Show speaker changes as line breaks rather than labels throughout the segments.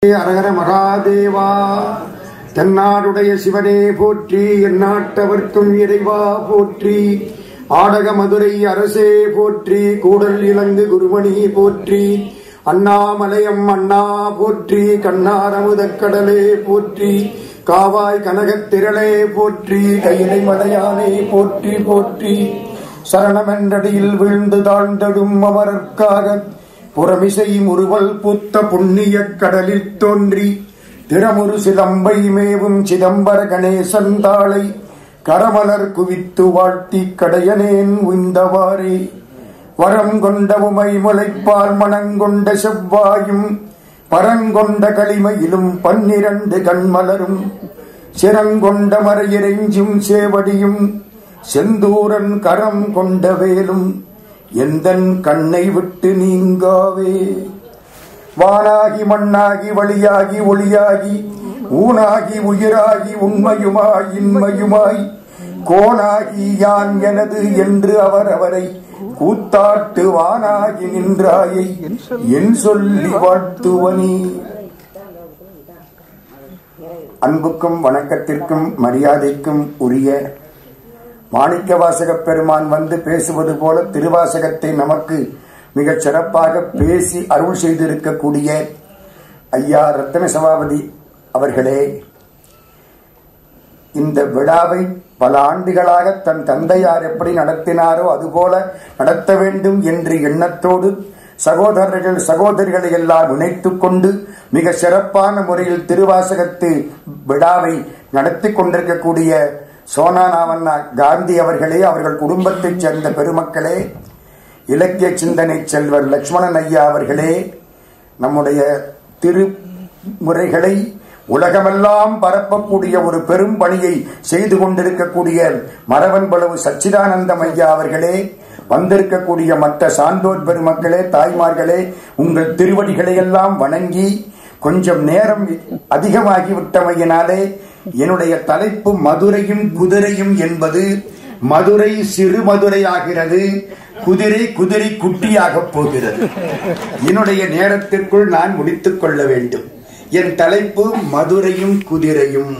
அரகர மகாதேவா தென்னாடுடைய சிவனே போற்றி எந்நாட்டவர்க்கும் இறைவா போற்றி ஆடக மதுரை அரசே போற்றி கூடல் இலங்கு குருமணி போற்றி அண்ணாமலையம் அண்ணா போற்றி கண்ணாரமுதக் கடலே போற்றி காவாய் கனகத் திரளே போற்றி கையிலை மலையானே போற்றி போற்றி சரணமென்றடியில் வீழ்ந்து தாழ்ந்தடும் அமரர்க்காக புறமிசை முறுவல் புத்த புண்ணியக் கடலில் தோன்றி திறமுரு சிலம்பை மேவும் சிதம்பர கணேசன் தாளை கரமலர் குவித்து வாழ்த்தி கடையனேன் உய்ந்தவாறே வரம் கொண்ட உமை முளைப்பால் மணங்கொண்ட செவ்வாயும் பரங்கொண்ட களிமையிலும் பன்னிரண்டு கண்மலரும் சிரங்கொண்ட மறையிறைஞ்சும் சேவடியும் செந்தூரன் கரம் கொண்ட வேலும் எந்தன் கண்ணை விட்டு நீங்காவே வானாகி மண்ணாகி வழியாகி ஒளியாகி ஊனாகி உயிராகி உண்மையுமாய் இன்மையுமாய் கோனாகி யான் எனது என்று அவர் அவரை கூத்தாட்டு வானாகி நின்றாயை என் சொல்லி வாழ்த்துவனே அன்புக்கும் வணக்கத்திற்கும் மரியாதைக்கும் உரிய மாணிக்க வாசகப் பெருமான் வந்து பேசுவது போல திருவாசகத்தை நமக்கு மிகச் சிறப்பாக பேசி அருள் செய்திருக்கக்கூடிய ஐயா ரத்தன சபாபதி அவர்களே இந்த விழாவை பல ஆண்டுகளாக தன் தந்தையார் எப்படி நடத்தினாரோ அதுபோல நடத்த வேண்டும் என்று எண்ணத்தோடு சகோதரர்கள் சகோதரிகளை எல்லாம் இணைத்துக் கொண்டு மிக சிறப்பான முறையில் திருவாசகத்து விழாவை நடத்தி கொண்டிருக்கக்கூடிய சோனா நாவண்ணா காந்தி அவர்களே அவர்கள் குடும்பத்தைச் சேர்ந்த பெருமக்களே இலக்கிய சிந்தனை செல்வர் லட்சுமணன் ஐயா அவர்களே நம்முடைய திருமுறைகளை உலகமெல்லாம் பரப்பக்கூடிய ஒரு பெரும் பணியை செய்து கொண்டிருக்கக்கூடிய மரவன்பளவு சச்சிதானந்தம் ஐயா அவர்களே வந்திருக்கக்கூடிய மற்ற சான்றோர் பெருமக்களே தாய்மார்களே உங்கள் திருவடிகளை எல்லாம் வணங்கி கொஞ்சம் நேரம் அதிகமாகிவிட்டமையினாலே என்னுடைய தலைப்பு மதுரையும் குதிரையும் என்பது மதுரை சிறு மதுரை ஆகிறது குதிரை குதிரை குட்டியாக போகிறது என்னுடைய நேரத்திற்குள் நான் முடித்துக் கொள்ள வேண்டும் என் தலைப்பு மதுரையும் குதிரையும்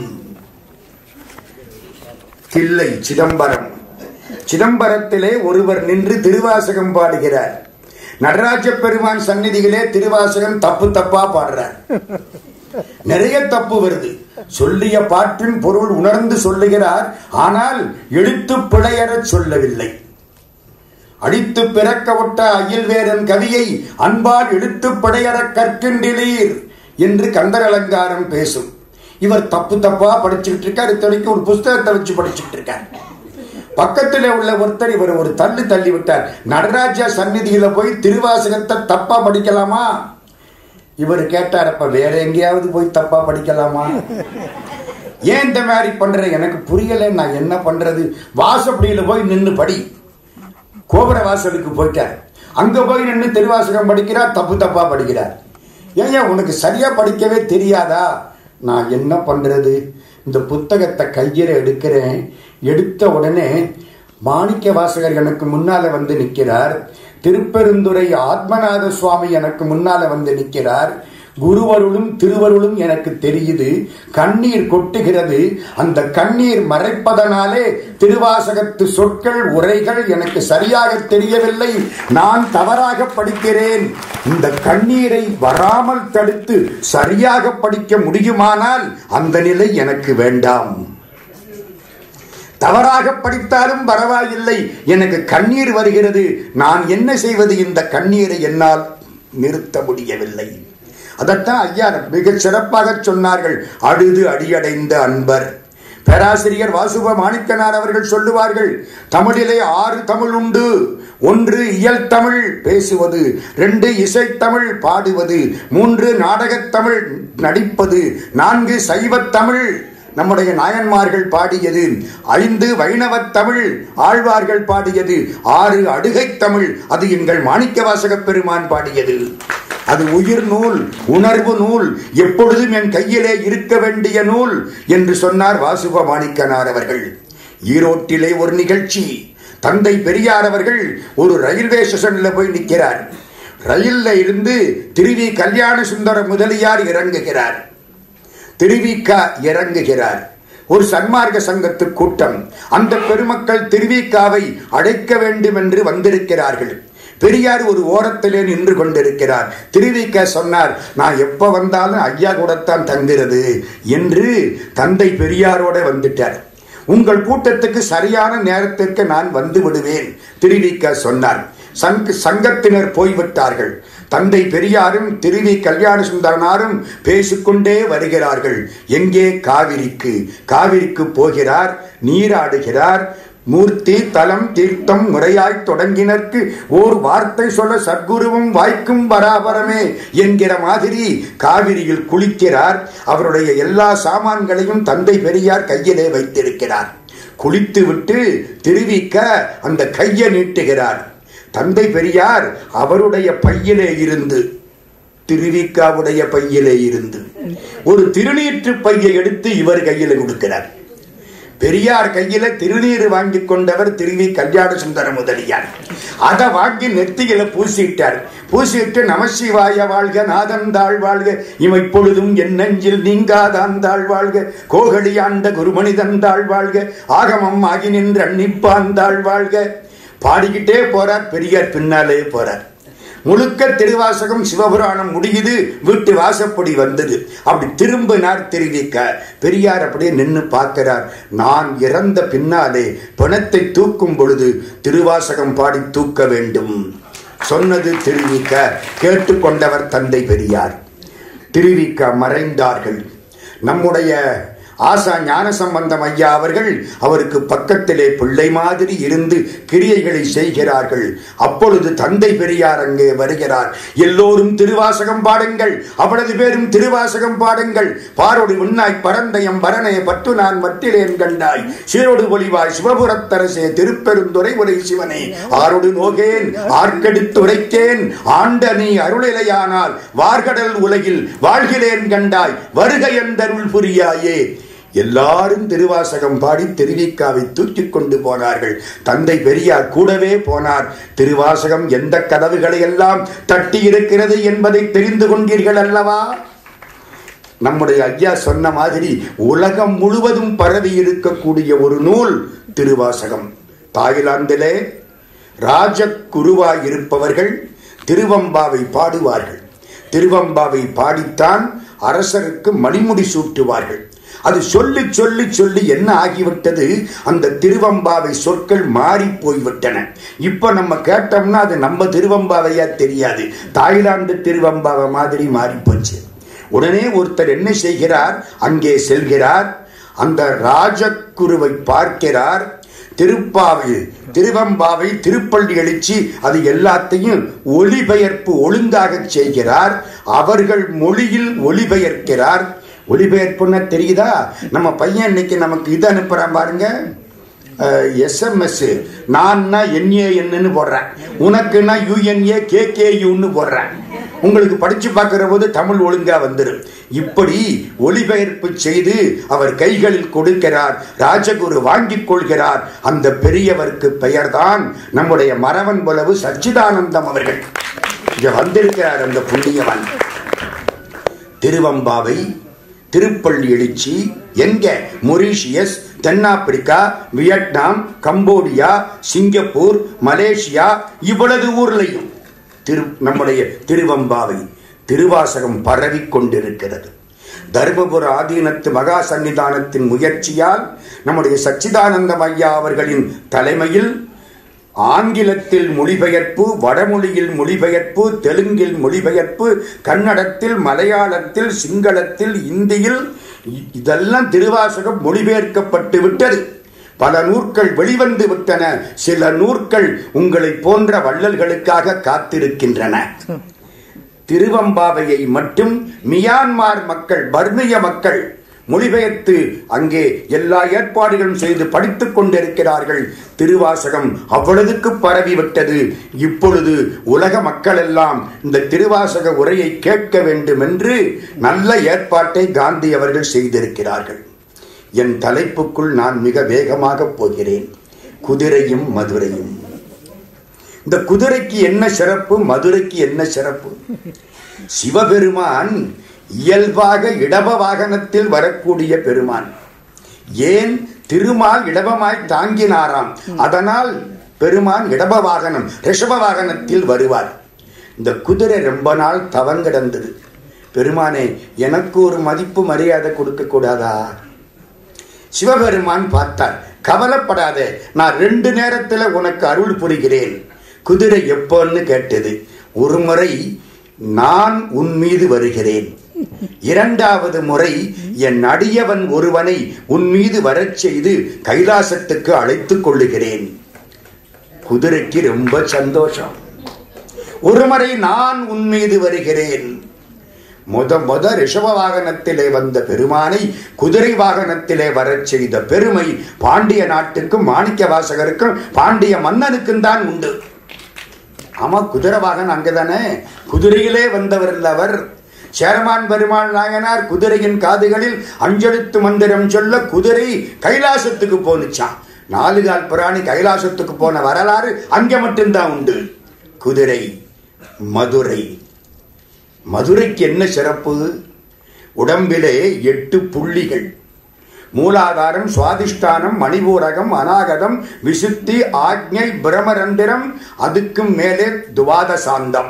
தில்லை சிதம்பரம் சிதம்பரத்திலே ஒருவர் நின்று திருவாசகம் பாடுகிறார் நடராஜ பெருமான் சந்நிதியிலே திருவாசகம் தப்பு தப்பா பாடுறார் நிறைய தப்பு வருது சொல்லிய பாட்டின் பொருள் உணர்ந்து சொல்லுகிறார் ஆனால் எழுத்து பிழையறச் சொல்லவில்லை அடித்து பிறக்க விட்ட அயில்வேரன் கவியை அன்பால் எழுத்து பிழையற கற்கின்றீர் என்று கந்தர் அலங்காரம் பேசும் இவர் தப்பு தப்பா படிச்சுட்டு இருக்கார் இத்தனைக்கு ஒரு புஸ்தகத்தை வச்சு படிச்சுட்டு இருக்கார் பக்கத்துல உள்ள ஒருத்தர் இவர் ஒரு தள்ளு தள்ளி விட்டார் நடராஜா சந்நிதியில போய் திருவாசகத்தை தப்பா படிக்கலாமா இவர் கேட்டார் அப்ப வேற எங்கேயாவது போய் தப்பா படிக்கலாமா ஏன் இந்த மாதிரி பண்ற எனக்கு புரியல நான் என்ன பண்றது வாசப்படியில போய் நின்னு படி கோபுர வாசலுக்கு போயிட்டார் அங்க போய் நின்று திருவாசகம் படிக்கிறார் தப்பு தப்பா படிக்கிறார் ஏன் உனக்கு சரியா படிக்கவே தெரியாதா நான் என்ன பண்றது இந்த புத்தகத்தை கையில எடுக்கிறேன் எடுத்த உடனே மாணிக்க வாசகர் எனக்கு முன்னால வந்து நிற்கிறார் திருப்பெருந்துறை ஆத்மநாத சுவாமி எனக்கு முன்னால வந்து நிற்கிறார் குருவருளும் திருவருளும் எனக்கு தெரியுது கண்ணீர் கொட்டுகிறது அந்த கண்ணீர் மறைப்பதனாலே திருவாசகத்து சொற்கள் உரைகள் எனக்கு சரியாக தெரியவில்லை நான் தவறாக படிக்கிறேன் இந்த கண்ணீரை வராமல் தடுத்து சரியாக படிக்க முடியுமானால் அந்த நிலை எனக்கு வேண்டாம் தவறாக படித்தாலும் பரவாயில்லை எனக்கு கண்ணீர் வருகிறது நான் என்ன செய்வது இந்த கண்ணீரை என்னால் நிறுத்த முடியவில்லை அதைத்தான் ஐயா மிக சிறப்பாக சொன்னார்கள் அழுது அடியடைந்த அன்பர் பேராசிரியர் வாசுப மாணிக்கனார் அவர்கள் சொல்லுவார்கள் தமிழிலே ஆறு தமிழ் உண்டு ஒன்று இயல் தமிழ் பேசுவது ரெண்டு இசைத்தமிழ் பாடுவது மூன்று நாடகத்தமிழ் நடிப்பது நான்கு சைவத்தமிழ் நம்முடைய நாயன்மார்கள் பாடியது ஐந்து வைணவத் தமிழ் ஆழ்வார்கள் பாடியது ஆறு அடுகை தமிழ் அது எங்கள் மாணிக்க வாசகப் பெருமான் பாடியது அது உயிர் நூல் உணர்வு நூல் எப்பொழுதும் என் கையிலே இருக்க வேண்டிய நூல் என்று சொன்னார் வாசுப மாணிக்கனார் அவர்கள் ஈரோட்டிலே ஒரு நிகழ்ச்சி தந்தை பெரியார் அவர்கள் ஒரு ரயில்வே ஸ்டேஷன்ல போய் நிற்கிறார் ரயில்ல இருந்து திருவி கல்யாண சுந்தர முதலியார் இறங்குகிறார் திருவிக்கா இறங்குகிறார் ஒரு சன்மார்க்க சங்கத்து கூட்டம் அந்த பெருமக்கள் திருவிக்காவை அழைக்க வேண்டும் என்று வந்திருக்கிறார்கள் பெரியார் ஒரு ஓரத்திலே நின்று கொண்டிருக்கிறார் திருவிக்க சொன்னார் நான் எப்ப வந்தாலும் ஐயா கூடத்தான் தங்குறது என்று தந்தை பெரியாரோட வந்துட்டார் உங்கள் கூட்டத்துக்கு சரியான நேரத்திற்கு நான் வந்து விடுவேன் திருவிக்க சொன்னார் சங்க சங்கத்தினர் போய்விட்டார்கள் தந்தை பெரியாரும் திருவி கல்யாண சுந்தரனாரும் பேசிக்கொண்டே வருகிறார்கள் எங்கே காவிரிக்கு காவிரிக்கு போகிறார் நீராடுகிறார் மூர்த்தி தலம் தீர்த்தம் முறையாய் தொடங்கினர்க்கு ஓர் வார்த்தை சொல்ல சத்குருவும் வாய்க்கும் பராபரமே என்கிற மாதிரி காவிரியில் குளிக்கிறார் அவருடைய எல்லா சாமான்களையும் தந்தை பெரியார் கையிலே வைத்திருக்கிறார் குளித்து விட்டு திருவிக்க அந்த கையை நீட்டுகிறார் தந்தை பெரியார் அவருடைய பையிலே இருந்து திருவிக்காவுடைய பையிலே இருந்து ஒரு திருநீற்று பையை எடுத்து இவர் கையில் கொடுக்கிறார் பெரியார் கையில திருநீர் வாங்கி கொண்டவர் திருவி கல்யாண சுந்தர முதலியார் அதை வாங்கி நெத்தியில பூசிட்டார் பூசிட்டு நமசிவாய வாழ்க நாதந்தாள் வாழ்க இமைப்பொழுதும் என் நெஞ்சில் நீங்காதாந்தாள் வாழ்க கோகலி ஆண்ட குருமனிதந்தாள் வாழ்க ஆகமம் ஆகி நின்று அன்னிப்பாந்தாள் வாழ்க பாடிக்கிட்டே போறார் பெரியார் பின்னாலே போறார் முழுக்க திருவாசகம் சிவபுராணம் முடியுது வீட்டு வாசப்படி வந்தது அப்படி திரும்பினார் தெரிவிக்க பெரியார் அப்படியே நின்று பார்க்கிறார் நான் இறந்த பின்னாலே பிணத்தை தூக்கும் பொழுது திருவாசகம் பாடி தூக்க வேண்டும் சொன்னது திருவிக்க கேட்டுக்கொண்டவர் தந்தை பெரியார் திருவிக்க மறைந்தார்கள் நம்முடைய ஆசா ஞான சம்பந்தம் ஐயா அவர்கள் அவருக்கு பக்கத்திலே பிள்ளை மாதிரி இருந்து கிரியைகளை செய்கிறார்கள் அப்பொழுது தந்தை பெரியார் அங்கே வருகிறார் எல்லோரும் திருவாசகம் பாடுங்கள் அவளது பேரும் திருவாசகம் பாடுங்கள் பாரோடு உண்ணாய் பரந்தயம் பரணே பட்டு நான் மட்டிலேன் கண்டாய் சீரோடு ஒளிவாய் சிவபுரத்தரசே திருப்பெருந்துறை உரை சிவனே ஆரோடு நோகேன் ஆர்க்கெடுத்துரைக்கேன் ஆண்ட நீ அருளிலையானால் வார்கடல் உலகில் வாழ்கிறேன் கண்டாய் வருக எந்தருள் புரியாயே எல்லாரும் திருவாசகம் பாடி திருவிக்காவை தூக்கிக் கொண்டு போனார்கள் தந்தை பெரியார் கூடவே போனார் திருவாசகம் எந்த கதவுகளை எல்லாம் தட்டி இருக்கிறது என்பதை தெரிந்து கொண்டீர்கள் அல்லவா நம்முடைய ஐயா சொன்ன மாதிரி உலகம் முழுவதும் பரவி இருக்கக்கூடிய ஒரு நூல் திருவாசகம் தாய்லாந்திலே ராஜகுருவாய் இருப்பவர்கள் திருவம்பாவை பாடுவார்கள் திருவம்பாவை பாடித்தான் அரசருக்கு மணிமுடி சூட்டுவார்கள் அது சொல்லி சொல்லி சொல்லி என்ன ஆகிவிட்டது அந்த திருவம்பாவை சொற்கள் மாறி போய்விட்டன இப்ப நம்ம கேட்டோம்னா அது நம்ம திருவம்பாவையா தெரியாது தாய்லாந்து திருவம்பாவை மாதிரி மாறி போச்சு உடனே ஒருத்தர் என்ன செய்கிறார் அங்கே செல்கிறார் அந்த ராஜகுருவை பார்க்கிறார் திருப்பாவை திருவம்பாவை திருப்பள்ளி எழுச்சி அது எல்லாத்தையும் ஒளிபெயர்ப்பு ஒழுங்காக செய்கிறார் அவர்கள் மொழியில் ஒளிபெயர்க்கிறார் ஒளிபெயர்ப்புன்னா தெரியுதா நம்ம பையன் இன்னைக்கு நமக்கு இது அனுப்புறான் பாருங்க எஸ்எம்எஸ் நான்னா என்ஏஎன்னு போடுறேன் உனக்குன்னா யூஎன்ஏ கேகேயூன்னு போடுறேன் உங்களுக்கு படிச்சு பார்க்கிற போது தமிழ் ஒழுங்கா வந்துடும் இப்படி ஒளிபெயர்ப்பு செய்து அவர் கைகளில் கொடுக்கிறார் ராஜகுரு வாங்கிக் கொள்கிறார் அந்த பெரியவருக்கு பெயர்தான் நம்முடைய மரவன் புலவு சச்சிதானந்தம் அவர்கள் இங்க வந்திருக்கிறார் அந்த புண்ணியவன் திருவம்பாவை திருப்பள்ளி எழுச்சி எங்க மொரீஷியஸ் தென்னாப்பிரிக்கா வியட்நாம் கம்போடியா சிங்கப்பூர் மலேசியா இவ்வளவு ஊர்லையும் திரு நம்முடைய திருவம்பாவை திருவாசகம் பரவி கொண்டிருக்கிறது தர்மபுர ஆதீனத்து மகா சன்னிதானத்தின் முயற்சியால் நம்முடைய சச்சிதானந்தம் ஐயா அவர்களின் தலைமையில் ஆங்கிலத்தில் மொழிபெயர்ப்பு வடமொழியில் மொழிபெயர்ப்பு தெலுங்கில் மொழிபெயர்ப்பு கன்னடத்தில் மலையாளத்தில் சிங்களத்தில் இந்தியில் இதெல்லாம் திருவாசகம் மொழிபெயர்க்கப்பட்டு விட்டது பல நூற்கள் வெளிவந்து விட்டன சில நூற்கள் உங்களை போன்ற வள்ளல்களுக்காக காத்திருக்கின்றன திருவம்பாவையை மட்டும் மியான்மார் மக்கள் பர்மிய மக்கள் மொழிபெயர்த்து அங்கே எல்லா ஏற்பாடுகளும் செய்து படித்துக் கொண்டிருக்கிறார்கள் திருவாசகம் அவ்வளவுக்கு பரவிவிட்டது இப்பொழுது உலக மக்கள் எல்லாம் இந்த திருவாசக உரையை கேட்க வேண்டும் என்று நல்ல ஏற்பாட்டை காந்தி அவர்கள் செய்திருக்கிறார்கள் என் தலைப்புக்குள் நான் மிக வேகமாக போகிறேன் குதிரையும் மதுரையும் இந்த குதிரைக்கு என்ன சிறப்பு மதுரைக்கு என்ன சிறப்பு சிவபெருமான் இயல்பாக இடப வாகனத்தில் வரக்கூடிய பெருமான் ஏன் திருமால் இடபமாய் தாங்கினாராம் அதனால் பெருமான் இடப வாகனம் ரிஷப வாகனத்தில் வருவார் இந்த குதிரை ரொம்ப நாள் தவங்கிடந்தது பெருமானே எனக்கு ஒரு மதிப்பு மரியாதை கொடுக்க கூடாதா சிவபெருமான் பார்த்தார் கவலைப்படாதே நான் ரெண்டு நேரத்துல உனக்கு அருள் புரிகிறேன் குதிரை எப்போன்னு கேட்டது ஒரு முறை நான் உன் மீது வருகிறேன் இரண்டாவது முறை என் அடியவன் ஒருவனை உன் மீது வரச் செய்து கைலாசத்துக்கு அழைத்துக் கொள்ளுகிறேன் குதிரைக்கு ரொம்ப சந்தோஷம் ஒரு முறை நான் உன் மீது வருகிறேன் முத முத ரிஷப வாகனத்திலே வந்த பெருமானை குதிரை வாகனத்திலே வரச் செய்த பெருமை பாண்டிய நாட்டுக்கும் மாணிக்க வாசகருக்கும் பாண்டிய மன்னனுக்கும் தான் உண்டு ஆமா குதிரை வாகனம் அங்கதானே குதிரையிலே வந்தவர் அவர் சேரமான் பெருமாள் நாயனார் குதிரையின் காதுகளில் அஞ்செழுத்து மந்திரம் சொல்ல குதிரை கைலாசத்துக்கு போனுச்சான் நாலு கால் பிராணி கைலாசத்துக்கு போன வரலாறு அங்க மட்டும்தான் உண்டு குதிரை மதுரை மதுரைக்கு என்ன சிறப்பு உடம்பிலே எட்டு புள்ளிகள் மூலாதாரம் சுவாதிஷ்டானம் மணிபூரகம் அநாகதம் விசுத்தி ஆக்ஞை பிரமரந்திரம் அதுக்கும் மேலே துவாதசாந்தம்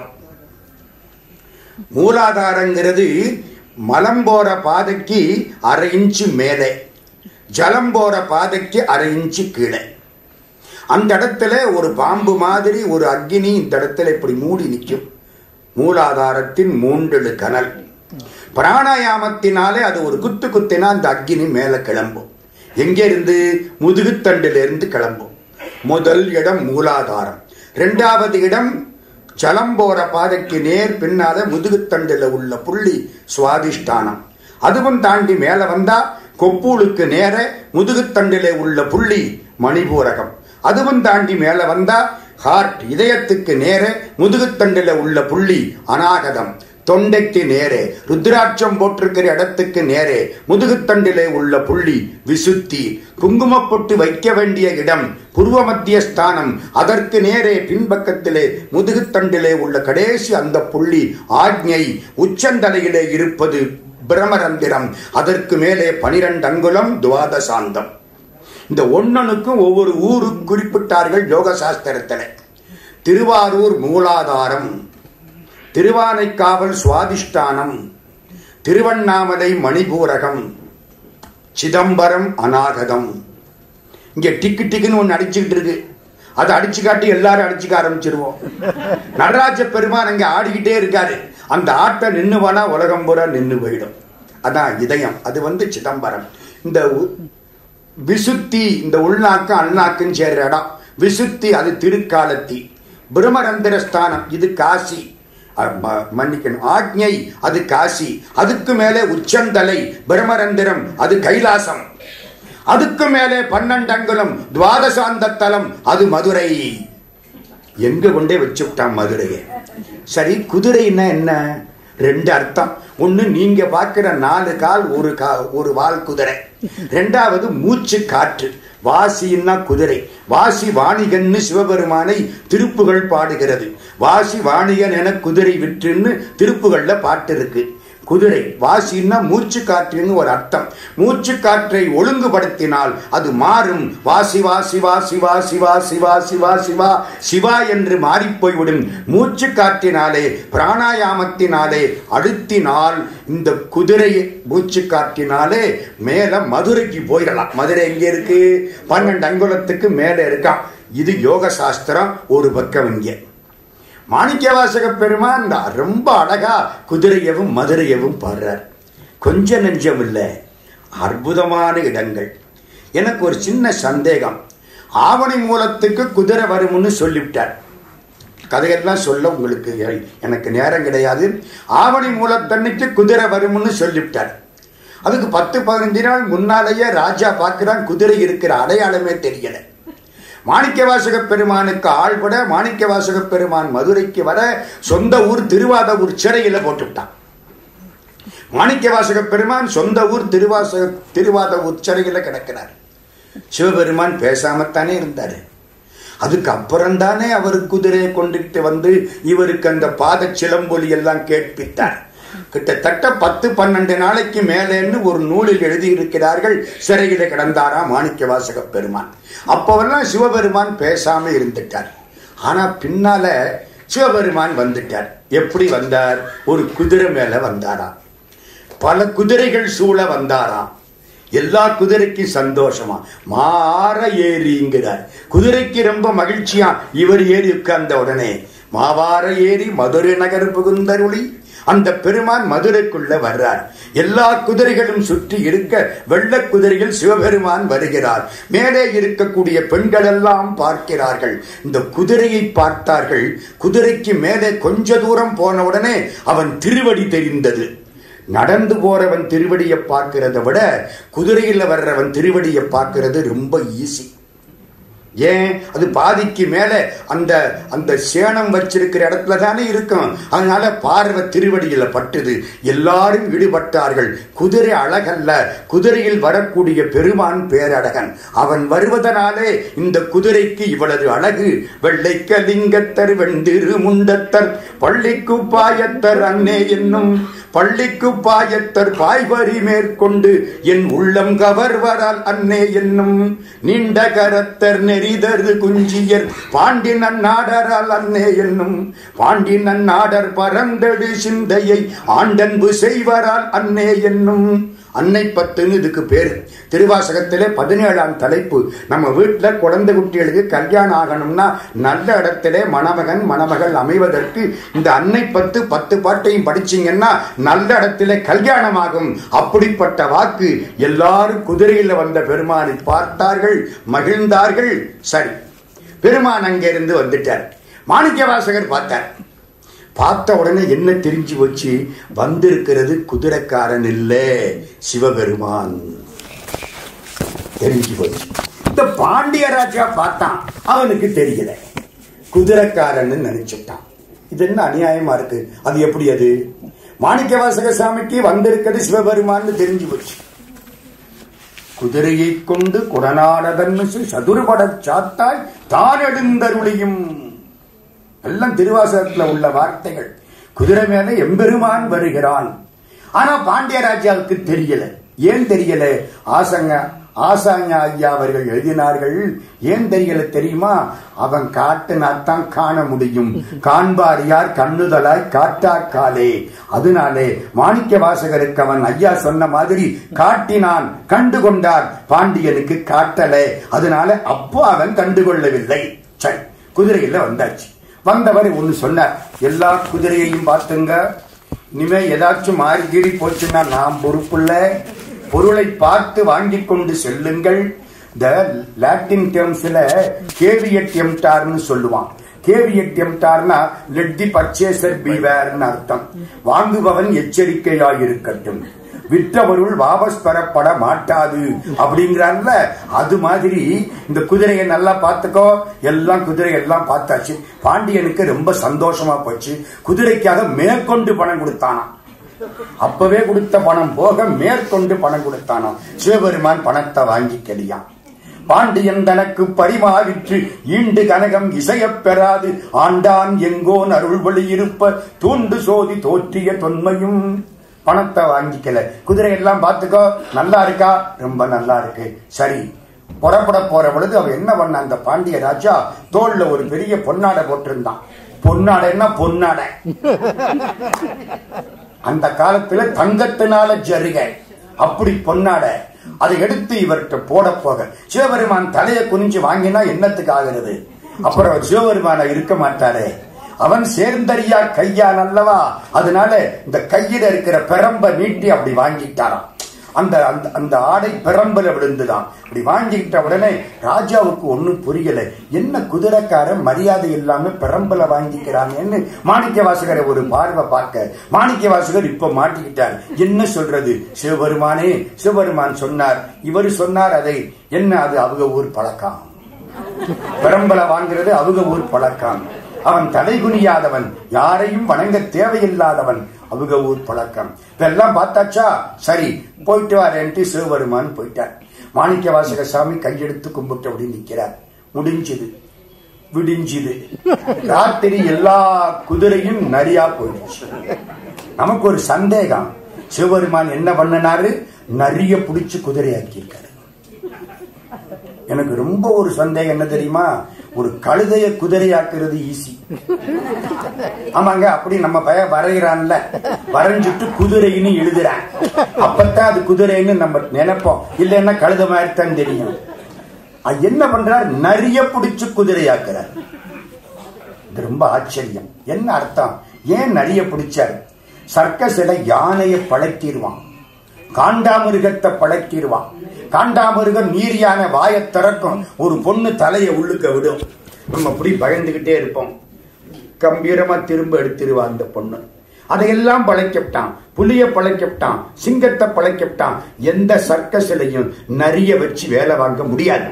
மூலாதாரங்கிறது மலம் போற பாதைக்கு அரை இன்ச்சு மேலே ஜலம் போற பாதைக்கு அரை இன்ச்சு கீழே அந்த இடத்துல ஒரு பாம்பு மாதிரி ஒரு அக்னி இந்த இடத்துல இப்படி மூடி நிற்கும் மூலாதாரத்தின் மூன்றெழு கனல் பிராணாயாமத்தினாலே அது ஒரு குத்து குத்தினா அந்த அக்னி மேல கிளம்பும் எங்கிருந்து முதுகுத்தண்டிலிருந்து கிளம்பும் முதல் இடம் மூலாதாரம் இரண்டாவது இடம் ஜலம் போற பாதைக்கு நேர் பின்னால முதுகுத்தண்டில் உள்ள புள்ளி சுவாதிஷ்டானம் அதுவும் தாண்டி மேல வந்தா கொப்பூளுக்கு நேர முதுகுத்தண்டிலே உள்ள புள்ளி மணிபூரகம் அதுவும் தாண்டி மேல வந்தா ஹார்ட் இதயத்துக்கு நேர முதுகுத்தண்டில உள்ள புள்ளி அநாகதம் தொண்டைக்கு நேரே ருத்ராட்சம் போட்டிருக்கிற இடத்துக்கு நேரே முதுகுத்தண்டிலே உள்ள புள்ளி விசுத்தி குங்குமப்பொட்டு வைக்க வேண்டிய இடம் புருவ மத்திய ஸ்தானம் அதற்கு நேரே பின்பக்கத்திலே முதுகுத்தண்டிலே உள்ள கடைசி அந்த புள்ளி ஆக்ஞை உச்சந்தலையிலே இருப்பது பிரமரந்திரம் அதற்கு மேலே பனிரெண்டு அங்குலம் துவாதசாந்தம் இந்த ஒன்னனுக்கும் ஒவ்வொரு ஊரு குறிப்பிட்டார்கள் யோக சாஸ்திரத்தில் திருவாரூர் மூலாதாரம் திருவானைக்காவல் சுவாதிஷ்டானம் திருவண்ணாமலை மணிபூரகம் சிதம்பரம் அநாகதம் இங்க டிக்கு டிக்குன்னு ஒன்று அடிச்சுக்கிட்டு இருக்கு அதை அடிச்சு காட்டி எல்லாரும் அடிச்சுக்க ஆரம்பிச்சிருவோம் நடராஜ பெருமான் அங்க ஆடிக்கிட்டே இருக்காரு அந்த ஆட்டை நின்று போனா உலகம் பூரா நின்று போயிடும் அதான் இதயம் அது வந்து சிதம்பரம் இந்த விசுத்தி இந்த உள்நாக்கும் அல்நாக்கும் சேர்ற இடம் விசுத்தி அது திருக்காலத்தி பிரமரந்திர ஸ்தானம் இது காசி மன்னிக்கணும் ஆக்ஞை அது காசி அதுக்கு மேலே உச்சந்தலை பிரமரந்திரம் அது கைலாசம் அதுக்கு மேலே பன்னெண்டங்குலம் துவாதசாந்த தலம் அது மதுரை எங்க கொண்டே வச்சு விட்டான் மதுரையை சரி குதிரைன்னா என்ன ரெண்டு அர்த்தம் ஒண்ணு நீங்க பார்க்கிற நாலு கால் ஒரு கா ஒரு வால் குதிரை ரெண்டாவது மூச்சு காற்று வாசின்னா குதிரை வாசி வாணிகன்னு சிவபெருமானை திருப்புகள் பாடுகிறது வாசி வாணிகன் என குதிரை விற்றுன்னு திருப்புகள்ல பாட்டு இருக்கு குதிரை வாசின்னா மூச்சு காற்றுன்னு ஒரு அர்த்தம் மூச்சு காற்றை ஒழுங்குபடுத்தினால் அது மாறும் வாசி வாசி வாசி வாசி வாசி வாசி சிவா சிவா என்று மாறிப்போய்விடும் மூச்சு காற்றினாலே பிராணாயாமத்தினாலே அழுத்தினால் இந்த குதிரை மூச்சு காற்றினாலே மேல மதுரைக்கு போயிடலாம் மதுரை எங்க இருக்கு பன்னெண்டு அங்குலத்துக்கு மேல இருக்கான் இது யோக சாஸ்திரம் ஒரு பக்கம் இங்கே மாணிக்கவாசக பெருமான் ரொம்ப அழகா குதிரையவும் மதுரையவும் பாடுறார் கொஞ்ச நெஞ்சம் இல்லை அற்புதமான இடங்கள் எனக்கு ஒரு சின்ன சந்தேகம் ஆவணி மூலத்துக்கு குதிரை வரும்னு சொல்லிவிட்டார் கதையெல்லாம் சொல்ல உங்களுக்கு எனக்கு நேரம் கிடையாது ஆவணி மூலத்தன்னைக்கு குதிரை வரும்னு சொல்லிவிட்டார் அதுக்கு பத்து பதினஞ்சு நாள் முன்னாலேயே ராஜா பார்க்கிறான் குதிரை இருக்கிற அடையாளமே தெரியல மாணிக்கவாசக பெருமானுக்கு ஆள்பட மாணிக்கவாசக பெருமான் மதுரைக்கு வர சொந்த ஊர் திருவாத ஊர் சிறையில போட்டுவிட்டான் மாணிக்கவாசக பெருமான் சொந்த ஊர் திருவாசக திருவாத ஊர் சிறையில கிடக்கிறார் சிவபெருமான் பேசாமத்தானே இருந்தாரு அதுக்கு அப்புறம்தானே அவர் குதிரையை கொண்டுகிட்டு வந்து இவருக்கு அந்த பாத சிலம்பொலி எல்லாம் கேட்பித்தார் கிட்டத்தட்ட பத்து பன்னெண்டு நாளைக்கு மேலேன்னு ஒரு நூலில் எழுதியிருக்கிறார்கள் சிறையில கிடந்தாரா மாணிக்க வாசக பெருமான் அப்பவெல்லாம் சிவபெருமான் பேசாம இருந்துட்டார் ஆனா பின்னால சிவபெருமான் வந்துட்டார் எப்படி வந்தார் ஒரு குதிரை மேல வந்தாராம் பல குதிரைகள் சூழ வந்தாராம் எல்லா குதிரைக்கும் சந்தோஷமா மாற ஏறிங்கிறார் குதிரைக்கு ரொம்ப மகிழ்ச்சியா இவர் ஏறி உட்கார்ந்த உடனே மாவார ஏறி மதுரை நகர் புகுந்தருளி அந்த பெருமான் மதுரைக்குள்ள வர்றார் எல்லா குதிரைகளும் சுற்றி இருக்க வெள்ள குதிரையில் சிவபெருமான் வருகிறார் மேலே இருக்கக்கூடிய பெண்கள் எல்லாம் பார்க்கிறார்கள் இந்த குதிரையை பார்த்தார்கள் குதிரைக்கு மேலே கொஞ்ச தூரம் போன உடனே அவன் திருவடி தெரிந்தது நடந்து போறவன் திருவடியை பார்க்கிறத விட குதிரையில் வர்றவன் திருவடியை பார்க்கிறது ரொம்ப ஈஸி ஏன் அது பாதிக்கு மேல அந்த அந்த சேணம் வச்சிருக்கிற இடத்துல தானே இருக்கும் அதனால பார்வை திருவடியில பட்டுது எல்லாரும் ஈடுபட்டார்கள் குதிரை அழகல்ல குதிரையில் வரக்கூடிய பெருமான் பேரழகன் அவன் வருவதனாலே இந்த குதிரைக்கு இவ்வளவு அழகு வெள்ளைக்கலிங்கத்தர் வெண்டிரு முண்டத்தர் பள்ளிக்கு பாயத்தர் அன்னே என்னும் பள்ளிக்கு பாயத்தர் பாய்வரி மேற்கொண்டு என் உள்ளம் கவர்வரால் அன்னே என்னும் நீண்ட கரத்தர் நெறிதரு குஞ்சியர் பாண்டி நன்னாடரால் அன்னே என்னும் பாண்டி நன்னாடர் பரந்தடு சிந்தையை ஆண்டன்பு செய்வரால் அன்னே என்னும் அன்னை பத்துன்னு இதுக்கு பேரு திருவாசகத்திலே பதினேழாம் தலைப்பு நம்ம வீட்டுல குழந்தை குட்டிகளுக்கு கல்யாணம் ஆகணும்னா நல்ல இடத்திலே மணமகன் மணமகள் அமைவதற்கு இந்த அன்னை பத்து பத்து பாட்டையும் படிச்சீங்கன்னா நல்ல இடத்திலே கல்யாணம் ஆகும் அப்படிப்பட்ட வாக்கு எல்லாரும் குதிரையில் வந்த பெருமானை பார்த்தார்கள் மகிழ்ந்தார்கள் சரி பெருமான் அங்கிருந்து வந்துட்டார் மாணிக்க வாசகர் பார்த்தார் பார்த்த உடனே என்ன தெரிஞ்சு வச்சு வந்திருக்கிறது குதிரைக்காரன் இல்ல சிவபெருமான் தெரிஞ்சு போச்சு இந்த பாண்டிய ராஜா பார்த்தான் அவனுக்கு தெரியல குதிரைக்காரன் நினைச்சுட்டான் இது என்ன அநியாயமா இருக்கு அது எப்படி அது மாணிக்க வாசக சாமிக்கு வந்திருக்கிறது சிவபெருமான் தெரிஞ்சு போச்சு குதிரையை கொண்டு குடநாடதன் சதுர்பட சாத்தாய் தான் எழுந்தருளியும் எல்லாம் திருவாசகத்துல உள்ள வார்த்தைகள் குதிரை மேல எம்பெருமான் வருகிறான் ஆனா பாண்டிய ராஜாவுக்கு தெரியல ஏன் தெரியல ஆசங்க ஆசாங்க ஐயா அவர்கள் எழுதினார்கள் ஏன் தெரியல தெரியுமா அவன் காட்டினாத்தான் காண முடியும் காண்பார் யார் கண்ணுதலாய் காட்டாக்காலே அதனாலே மாணிக்க வாசகருக்கு அவன் ஐயா சொன்ன மாதிரி காட்டினான் கண்டு கொண்டார் பாண்டியனுக்கு காட்டல அதனால அப்போ அவன் கண்டுகொள்ளவில்லை சரி குதிரையில வந்தாச்சு வந்தவர் ஒண்ணு சொன்னார் எல்லா குதிரையையும் பார்த்துங்க இனிமே ஏதாச்சும் மாறி கீறி போச்சுன்னா நாம் பொறுப்புள்ள பொருளை பார்த்து வாங்கி கொண்டு செல்லுங்கள் இந்த லாட்டின் டேர்ம்ஸ்ல கேவியட் எம்டார்னு சொல்லுவான் கேவியட் எம்டார்னா லெட் தி பர்ச்சேசர் பிவேர்னு அர்த்தம் வாங்குபவன் எச்சரிக்கையாயிருக்கட்டும் விற்றவருள் வாபஸ் பெறப்பட மாட்டாது அப்படிங்கிறான்ல அது மாதிரி இந்த குதிரையை நல்லா பார்த்துக்கோ எல்லாம் குதிரை எல்லாம் பார்த்தாச்சு பாண்டியனுக்கு ரொம்ப சந்தோஷமா போச்சு குதிரைக்காக மேற்கொண்டு பணம் கொடுத்தானாம் அப்பவே கொடுத்த பணம் போக மேற்கொண்டு பணம் கொடுத்தானாம் சிவபெருமான் பணத்தை வாங்கிக்கலியாம் பாண்டியன் தனக்கு பரிமாவிற்று ஈண்டு கனகம் இசையப் பெறாது ஆண்டான் எங்கோன் அருள்வழி இருப்ப தூண்டு சோதி தோற்றிய தொன்மையும் பணத்தை வாங்கிக்கல குதிரை எல்லாம் பார்த்துக்கோ நல்லா இருக்கா ரொம்ப நல்லா இருக்கு சரி புறப்பட போற பொழுது அவ என்ன பண்ண அந்த பாண்டிய ராஜா தோல்ல ஒரு பெரிய பொன்னாடை போட்டிருந்தான் பொன்னாடைன்னா பொன்னாடை அந்த காலத்துல தங்கத்தினால ஜருகை அப்படி பொன்னாடை அதை எடுத்து இவர்கிட்ட போட போக சிவபெருமான் தலையை குனிஞ்சு வாங்கினா என்னத்துக்கு ஆகிறது அப்புறம் சிவபெருமான இருக்க மாட்டாரே அவன் சேர்ந்தறியா கையான் அல்லவா அதனால இந்த கையில இருக்கிற பெரம்ப நீட்டி அப்படி வாங்கிட்டாராம் அந்த அந்த அந்த ஆடை பெரம்பல விழுந்துதான் அப்படி வாங்கிக்கிட்ட உடனே ராஜாவுக்கு ஒண்ணும் புரியல என்ன குதிரைக்காரன் மரியாதை இல்லாம பெரம்பல வாங்கிக்கிறாங்கன்னு மாணிக்க வாசகரை ஒரு பார்வை பார்க்க மாணிக்க வாசகர் இப்ப மாட்டிக்கிட்டார் என்ன சொல்றது சிவபெருமானே சிவபெருமான் சொன்னார் இவர் சொன்னார் அதை என்ன அது அவங்க ஊர் பழக்கம் பெரம்பல வாங்குறது அவங்க ஊர் பழக்கம் அவன் தலை குனியாதவன் யாரையும் வணங்க தேவையில்லாதவன் அவங்க ஊர் பழக்கம் இதெல்லாம் பார்த்தாச்சா சரி போயிட்டு வரேன்ட்டு சிவபெருமான் போயிட்டார் மாணிக்க வாசக சாமி கையெடுத்து கும்பிட்டு அப்படி நிக்கிறார் முடிஞ்சது விடிஞ்சுது ராத்திரி எல்லா குதிரையும் நரியா போயிடுச்சு நமக்கு ஒரு சந்தேகம் சிவபெருமான் என்ன பண்ணனாரு நரிய புடிச்சு குதிரையாக்கி இருக்காரு எனக்கு ரொம்ப ஒரு சந்தேகம் என்ன தெரியுமா ஒரு கழுதைய குதிரையாக்குறது ஈஸி ஆமாங்க அப்படி நம்ம பய வரைகிறான்ல வரைஞ்சிட்டு குதிரைன்னு எழுதுறான் அப்பத்தான் அது குதிரைன்னு நம்ம நினைப்போம் இல்லைன்னா கழுத மாதிரி தான் தெரியும் அது என்ன பண்றார் நிறைய பிடிச்சு குதிரையாக்குறார் இது ரொம்ப ஆச்சரியம் என்ன அர்த்தம் ஏன் நிறைய பிடிச்சார் சர்க்கஸ்ல யானையை பழக்கிடுவான் காண்டாமிருகத்தை பழக்கிடுவான் காண்டாமிருகம் நீர் யானை வாயை திறக்கும் ஒரு பொண்ணு தலையை உள்ளுக்க விடும் நம்ம அப்படி பயந்துகிட்டே இருப்போம் கம்பீரமா திரும்ப எடுத்துருவா அந்த பொண்ணு அதையெல்லாம் பழைக்கப்பட்டான் புலிய பழைக்கப்பட்டான் சிங்கத்தை பழைக்கப்பட்டான் எந்த சர்க்கஸ்லையும் நிறைய வச்சு வேலை வாங்க முடியாது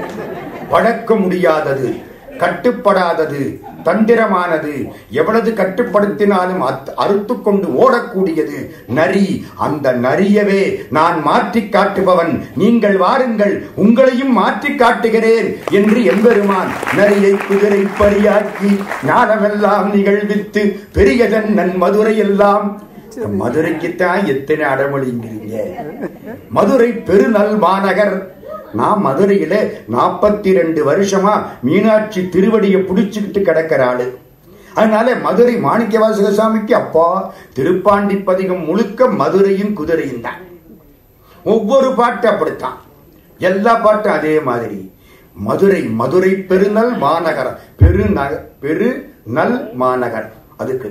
பழக்க முடியாதது கட்டுப்படாதது தந்திரமானது எவ்வளவு கட்டுப்படுத்தினாலும் அறுத்து கொண்டு ஓடக்கூடியது நரி அந்த நரியவே நான் மாற்றி காட்டுபவன் நீங்கள் வாருங்கள் உங்களையும் மாற்றி காட்டுகிறேன் என்று எம்பெருமான் நரியை குதிரை பரியாக்கி ஞானமெல்லாம் நிகழ்வித்து பெரியதன் நன் மதுரை எல்லாம் மதுரைக்குத்தான் எத்தனை அடமொழிங்கிறீங்க மதுரை பெருநல் மாநகர் நான் மதுரையில நாற்பத்தி ரெண்டு வருஷமா மீனாட்சி திருவடியை புடிச்சுக்கிட்டு கிடக்கிற ஆளு அதனால மதுரை மாணிக்க வாசக சாமிக்கு அப்பா திருப்பாண்டி பதிகம் முழுக்க மதுரையும் குதிரையும் தான் ஒவ்வொரு பாட்டு அப்படித்தான் எல்லா பாட்டும் அதே மாதிரி மதுரை மதுரை பெருநல் மாநகர் பெருநக பெரு நல் மாநகர் அதுக்கு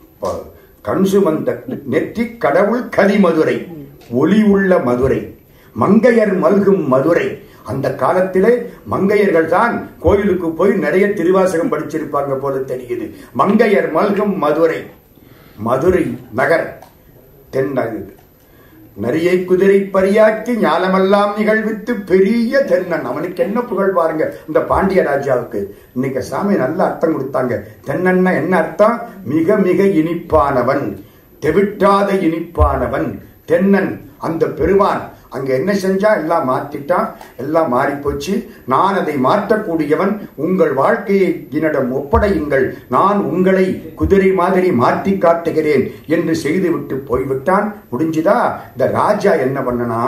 கண் சுமந்த நெற்றி கடவுள் கதி மதுரை ஒளி உள்ள மதுரை மங்கையர் மல்கும் மதுரை அந்த காலத்திலே மங்கையர்கள் தான் கோயிலுக்கு போய் நிறைய திருவாசகம் படிச்சிருப்பாங்க போல தெரியுது மங்கையர் மல்கும் மதுரை மதுரை நகர் தென்னகு நரியை குதிரை பரியாக்கி ஞானமெல்லாம் நிகழ்வித்து பெரிய தென்னன் அவனுக்கு என்ன புகழ் பாருங்க இந்த பாண்டிய ராஜாவுக்கு இன்னைக்கு சாமி நல்ல அர்த்தம் கொடுத்தாங்க தென்னன்னா என்ன அர்த்தம் மிக மிக இனிப்பானவன் தெவிட்டாத இனிப்பானவன் தென்னன் அந்த பெருமான் அங்க என்ன செஞ்சா எல்லாம் மாத்திட்டான் எல்லாம் மாறி போச்சு நான் அதை மாற்றக்கூடியவன் உங்கள் வாழ்க்கையை என்னிடம் ஒப்படையுங்கள் நான் உங்களை குதிரை மாதிரி மாற்றி காட்டுகிறேன் என்று செய்துவிட்டு போய்விட்டான் முடிஞ்சுதா இந்த ராஜா என்ன பண்ணனா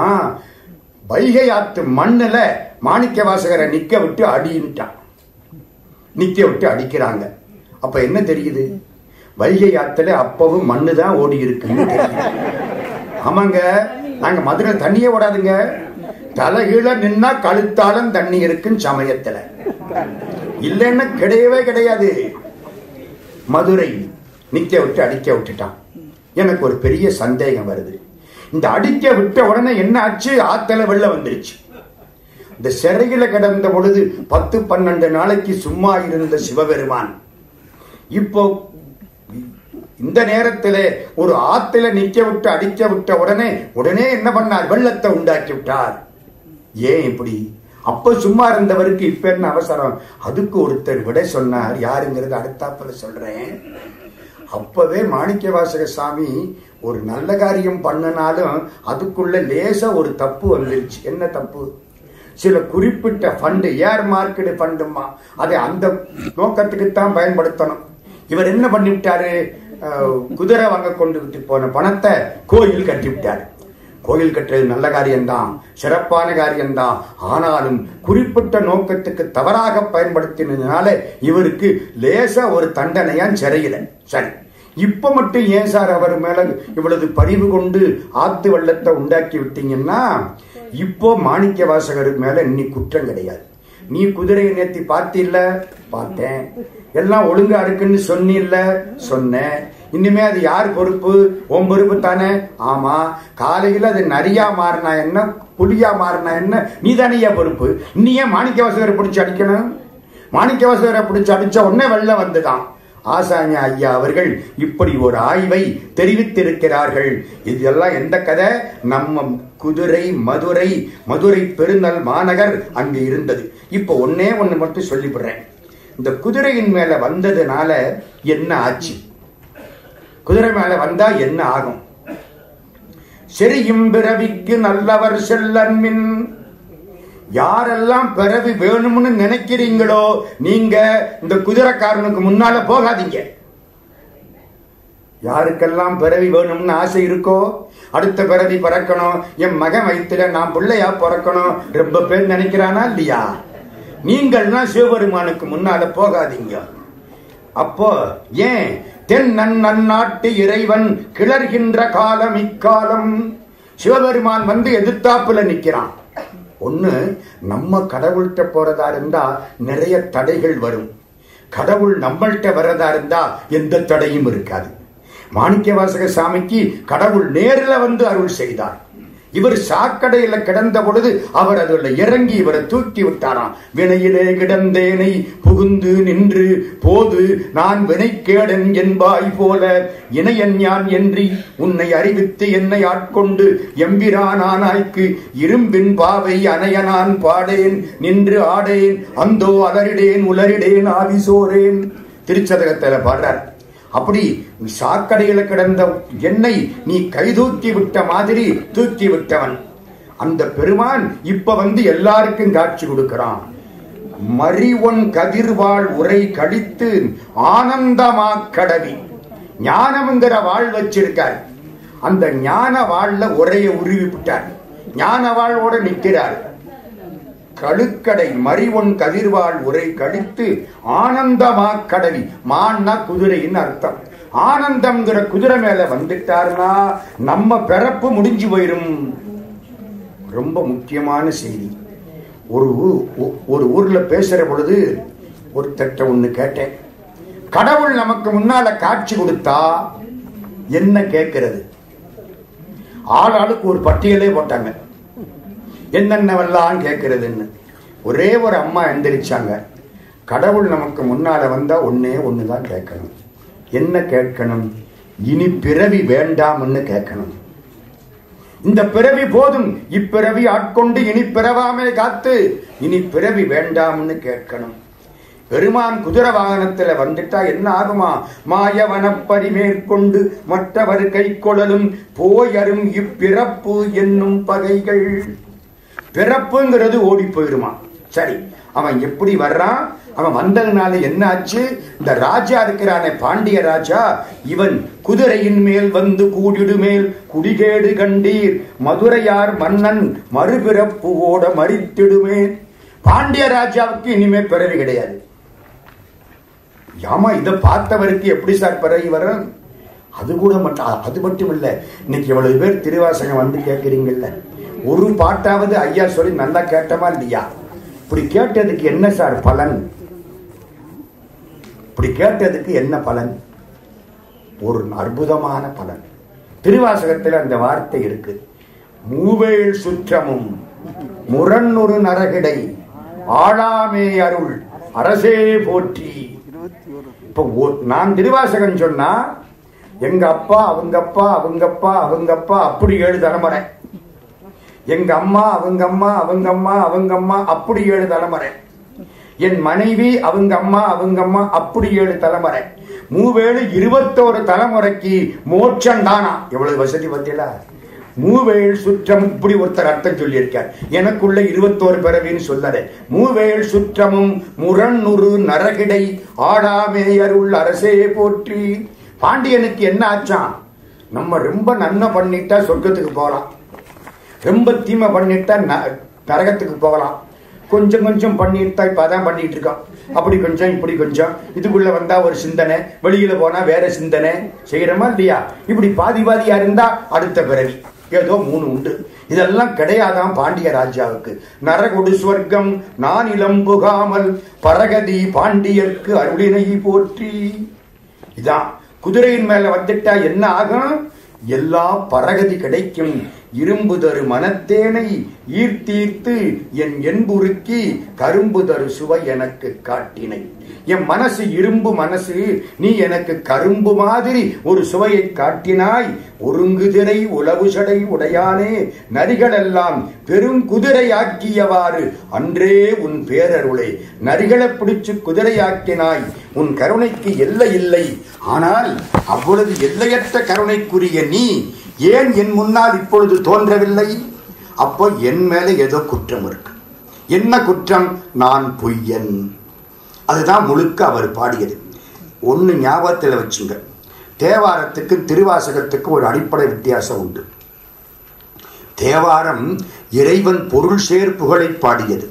வைகை ஆத்து மண்ணுல மாணிக்க வாசகரை நிக்க விட்டு அடின்ட்டான் நிக்க விட்டு அடிக்கிறாங்க அப்ப என்ன தெரியுது வைகை ஆத்துல அப்பவும் மண்ணு தான் ஓடி இருக்குன்னு தெரியுது ஆமாங்க நாங்க மதுரை தண்ணியே ஓடாதுங்க தலைகீழ நின்னா கழுத்தாலும் தண்ணி இருக்குன்னு சமயத்துல இல்லைன்னா கிடையவே கிடையாது மதுரை நிக்க விட்டு அடிக்க விட்டுட்டான் எனக்கு ஒரு பெரிய சந்தேகம் வருது இந்த அடிக்க விட்ட உடனே என்ன ஆச்சு ஆத்தல வெள்ள வந்துருச்சு இந்த சிறையில கிடந்த பொழுது பத்து பன்னெண்டு நாளைக்கு சும்மா இருந்த சிவபெருமான் இப்போ இந்த நேரத்திலே ஒரு ஆத்துல நிக்க விட்டு அடிக்க விட்ட உடனே உடனே என்ன பண்ணார் வெள்ளத்தை உண்டாக்கி விட்டார் ஏன் இப்படி அப்ப சும்மா இருந்தவருக்கு இப்ப என்ன அவசரம் அதுக்கு ஒருத்தர் விட சொன்னார் யாருங்கிறது அடுத்தாப்புல சொல்றேன் அப்பவே மாணிக்க வாசக சாமி ஒரு நல்ல காரியம் பண்ணினாலும் அதுக்குள்ள லேச ஒரு தப்பு வந்துருச்சு என்ன தப்பு சில குறிப்பிட்ட ஃபண்டு ஏர் மார்க்கெட் ஃபண்டுமா அதை அந்த நோக்கத்துக்கு தான் பயன்படுத்தணும் இவர் என்ன பண்ணிவிட்டாரு குதிரை வாங்க கொண்டு விட்டு போன பணத்தை கோயில் கட்டி விட்டார் கோயில் கட்டுறது நல்ல காரியம்தான் சிறப்பான காரியம்தான் ஆனாலும் குறிப்பிட்ட நோக்கத்துக்கு தவறாக பயன்படுத்தினதுனால இவருக்கு லேசா ஒரு தண்டனையா சிறையில சரி இப்ப மட்டும் ஏன் சார் அவர் மேல இவ்வளவு பரிவு கொண்டு ஆத்து வெள்ளத்தை உண்டாக்கி விட்டீங்கன்னா இப்போ மாணிக்க வாசகர் மேல இன்னி குற்றம் கிடையாது நீ குதிரையை நேத்தி பார்த்தில்ல பார்த்தேன் எல்லாம் ஒழுங்கா இருக்குன்னு சொன்னில்ல சொன்னேன் இனிமே அது யார் பொறுப்பு உன் பொறுப்பு தானே ஆமா காலையில அது நரியா மாறினா என்ன புலியா மாறினா என்ன நீ தானேயா பொறுப்பு நீ ஏன் மாணிக்க வாசகரை பிடிச்சு அடிக்கணும் மாணிக்க வாசகரை பிடிச்சு அடிச்ச உடனே வெள்ளம் வந்துதான் ஆசாஞ ஐயா அவர்கள் இப்படி ஒரு ஆய்வை தெரிவித்திருக்கிறார்கள் இதெல்லாம் எந்த கதை நம்ம குதிரை மதுரை மதுரை பெருநல் மாநகர் அங்கு இருந்தது இப்ப ஒன்னே ஒண்ணு மட்டும் சொல்லிவிடுறேன் இந்த குதிரையின் மேல வந்ததுனால என்ன ஆச்சு குதிரை மேல வந்தா என்ன ஆகும் செரியும் பிறவிக்கு நல்லவர் செல்லன்மின் யாரெல்லாம் பிறவி வேணும்னு நினைக்கிறீங்களோ நீங்க இந்த குதிரைக்காரனுக்கு முன்னால போகாதீங்க யாருக்கெல்லாம் பிறவி வேணும்னு ஆசை இருக்கோ அடுத்த பிறவி பிறக்கணும் என் மகன் வயிற்றுல நான் பிள்ளையா பிறக்கணும் ரொம்ப பேர் நினைக்கிறானா இல்லையா நீங்கள்லாம் சிவபெருமானுக்கு முன்னால போகாதீங்க அப்போ ஏன் தென் நன்னாட்டு இறைவன் கிளர்கின்ற காலம் இக்காலம் சிவபெருமான் வந்து எதிர்த்தாப்புல நிக்கிறான் ஒண்ணு நம்ம கடவுள்கிட்ட போறதா இருந்தா நிறைய தடைகள் வரும் கடவுள் நம்மள்கிட்ட வர்றதா இருந்தா எந்த தடையும் இருக்காது மாணிக்க வாசக சாமிக்கு கடவுள் நேரில் வந்து அருள் செய்தார் இவர் சாக்கடையில கிடந்த பொழுது அவர் அதில் இறங்கி இவரை தூக்கி விட்டாராம் வினையிலே கிடந்தேனை புகுந்து நின்று போது நான் வினைக்கேடன் என்பாய் போல இணையன் யான் என்றி உன்னை அறிவித்து என்னை ஆட்கொண்டு எம்பிரானானாய்க்கு இரும்பின் பாவை அணையனான் பாடேன் நின்று ஆடேன் அந்தோ அலரிடேன் உலரிடேன் ஆவிசோரேன் திருச்சதகத்துல பாடுறார் அப்படி சாக்கடையில கிடந்த என்னை நீ கைதூக்கி விட்ட மாதிரி தூக்கி விட்டவன் அந்த பெருமான் இப்ப வந்து எல்லாருக்கும் காட்சி கொடுக்கிறான் மறிவொன் கதிர்வாள் உரை கடித்து ஆனந்தமா கடவி ஞானம்ங்கிற வாழ் வச்சிருக்கார் அந்த ஞான வாழ்ல உரைய உருவி விட்டார் ஞான வாழ்வோட நிற்கிறார் கழுக்கடை மறிவொன் கதிர்வாள் உரை கழித்து ஆனந்தமா கடவி மான்னா குதிரைன்னு அர்த்தம் ஆனந்தம்ங்கிற குதிரை மேல வந்துட்டாருன்னா நம்ம பிறப்பு முடிஞ்சு போயிரும் ரொம்ப முக்கியமான செய்தி ஒரு ஊ- ஒரு ஊர்ல பேசுற பொழுது ஒரு தட்ட ஒண்ணு கேட்டேன் கடவுள் நமக்கு முன்னால காட்சி கொடுத்தா என்ன கேட்கிறது ஆள் ஆளுக்கு ஒரு பட்டியலே போட்டாங்க என்னென்னவெல்லாம் கேட்கறதுன்னு ஒரே ஒரு அம்மா எந்திரிச்சாங்க கடவுள் நமக்கு முன்னால வந்தா ஒன்னே ஒண்ணுதான் கேட்கணும் என்ன கேட்கணும் இனி பிறவி வேண்டாம்னு கேட்கணும் இந்த பிறவி போதும் இப்பிறவி ஆட்கொண்டு இனி பிறவாமே காத்து இனி பிறவி வேண்டாம்னு கேட்கணும் பெருமான் குதிரை வாகனத்துல வந்துட்டா என்ன ஆகுமா மாயவனப்பரி மேற்கொண்டு மற்றவர் கை கொள்ளலும் போயரும் இப்பிறப்பு என்னும் பகைகள் பிறப்புங்கிறது ஓடி போயிருமா சரி அவன் எப்படி வர்றான் அவன் வந்ததுனால என்ன ஆச்சு இந்த ராஜா இருக்கிறானே பாண்டிய ராஜா இவன் குதிரையின் மேல் வந்து கூடிடுமேல் குடிகேடு கண்டீர் மதுரையார் மன்னன் மறுபிறப்பு ஓட மறித்திடுமேன் பாண்டிய ராஜாவுக்கு இனிமே பிறவி கிடையாது ஆமா இதை பார்த்தவருக்கு எப்படி சார் பிறகு வரும் அது கூட மட்டும் அது மட்டும் இல்ல இன்னைக்கு எவ்வளவு பேர் திருவாசகம் வந்து கேட்கறீங்கல்ல ஒரு பாட்டாவது ஐயா சொல்லி நல்லா கேட்டமா இல்லையா இப்படி கேட்டதுக்கு என்ன சார் பலன் இப்படி கேட்டதுக்கு என்ன பலன் ஒரு அற்புதமான பலன் திருவாசகத்தில் அந்த வார்த்தை இருக்கு மூவேள் சுற்றமும் முரண்ணுறு நரகிடை ஆளாமே அருள் அரசே போற்றி இப்போ ஒ- நான் திருவாசகன் சொன்னா எங்க அப்பா அவங்க அப்பா அவங்க அப்பா அவங்க அப்பா அப்படி ஏழு தலைமுறை எங்க அம்மா அவங்க அம்மா அவங்க அம்மா அவங்க அம்மா அப்படி ஏழு தலைமுறை என் மனைவி அவங்க அம்மா அவங்க அம்மா அப்படி ஏழு தலைமுறை மூவேழு இருபத்தோரு தலைமுறைக்கு மோட்சம் தானா எவ்வளவு வசதி பத்தியல மூவேழ் சுற்றம் இப்படி ஒருத்தர் அர்த்தம் சொல்லியிருக்கார் எனக்குள்ள இருபத்தோரு பிறவின்னு சொல்லல மூவேழ் சுற்றமும் முரண்ணுறு நரகிடை ஆடாமேயருள் அரசே போற்றி பாண்டியனுக்கு என்ன ஆச்சான் நம்ம ரொம்ப நன்மை பண்ணிட்டா சொர்க்கத்துக்கு போகலாம் ரொம்ப தீமை பண்ணிட்டா ந- நரகத்துக்கு போகலாம் கொஞ்சம் கொஞ்சம் பண்ணிட்டா இப்ப அதான் பண்ணிட்டு இருக்கோம் அப்படி கொஞ்சம் இப்படி கொஞ்சம் இதுக்குள்ள வந்தா ஒரு சிந்தனை வெளியில போனா வேற சிந்தனை செய்யறோமா இல்லையா இப்படி பாதி பாதியா இருந்தா அடுத்த பிறவி ஏதோ மூணு உண்டு இதெல்லாம் கிடையாதாம் பாண்டிய ராஜாவுக்கு நரகொடு ஸ்வர்க்கம் நான் இளம் புகாமல் பரகதி பாண்டியர்க்கு அருளினை போற்றி இதான் குதிரையின் மேல வந்துட்டா என்ன ஆகும் எல்லா பரகதி கிடைக்கும் இரும்பு தரு மனத்தேனை ஈர்த்தீர்த்து என் என்புருக்கி கரும்பு தரு சுவை எனக்கு காட்டினை என் மனசு இரும்பு மனசு நீ எனக்கு கரும்பு மாதிரி ஒரு சுவையை காட்டினாய் ஒருங்குதிரை உளவு சடை உடையானே நரிகளெல்லாம் பெருங்குதிரை ஆக்கியவாறு அன்றே உன் பேரருளே நரிகளை பிடிச்சு குதிரையாக்கினாய் உன் கருணைக்கு எல்லை இல்லை ஆனால் அவ்வளவு எல்லையற்ற கருணைக்குரிய நீ ஏன் என் முன்னால் இப்பொழுது தோன்றவில்லை அப்போ என் மேல ஏதோ குற்றம் இருக்கு என்ன குற்றம் நான் பொய்யன் அதுதான் முழுக்க அவர் பாடியது ஒன்று ஞாபகத்தில் வச்சுங்க தேவாரத்துக்கு திருவாசகத்துக்கு ஒரு அடிப்படை வித்தியாசம் உண்டு தேவாரம் இறைவன் பொருள் சேர்ப்புகளை பாடியது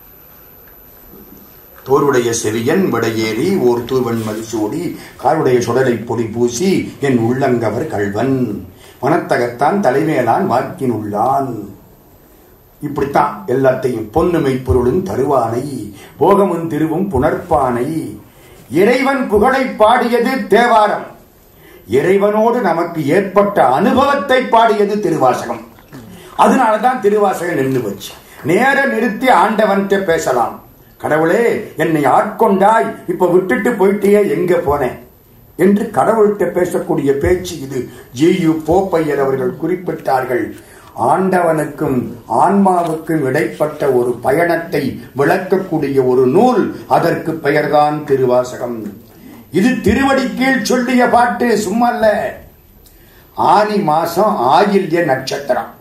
தோருடைய செவியன் விடையேறி ஓர் தூவன் மதிசூடி காருடைய சுடலை பொடி பூசி என் உள்ளங்கவர் கள்வன் மனத்தகத்தான் தலைமையிலான் வாக்கின் உள்ளான் இப்படித்தான் எல்லாத்தையும் பொன்னுமை பொருளும் தருவானை போகமும் திருவும் புணர்ப்பானை இறைவன் புகழை பாடியது தேவாரம் இறைவனோடு நமக்கு ஏற்பட்ட அனுபவத்தை பாடியது திருவாசகம் அதனாலதான் திருவாசகம் நின்று வச்சு நேர நிறுத்தி ஆண்டவன்கிட்ட பேசலாம் கடவுளே என்னை ஆட்கொண்டாய் இப்ப விட்டுட்டு போயிட்டியே எங்க போனேன் என்று கடவுள்கிட்ட பேசக்கூடிய பேச்சு இது ஜி யு போப்பையர் அவர்கள் குறிப்பிட்டார்கள் ஆண்டவனுக்கும் ஆன்மாவுக்கும் இடைப்பட்ட ஒரு பயணத்தை விளக்கக்கூடிய ஒரு நூல் அதற்கு பெயர்தான் திருவாசகம் இது திருவடி கீழ் சொல்லிய பாட்டு சும்மா அல்ல ஆனி மாசம் ஆயில்ய நட்சத்திரம்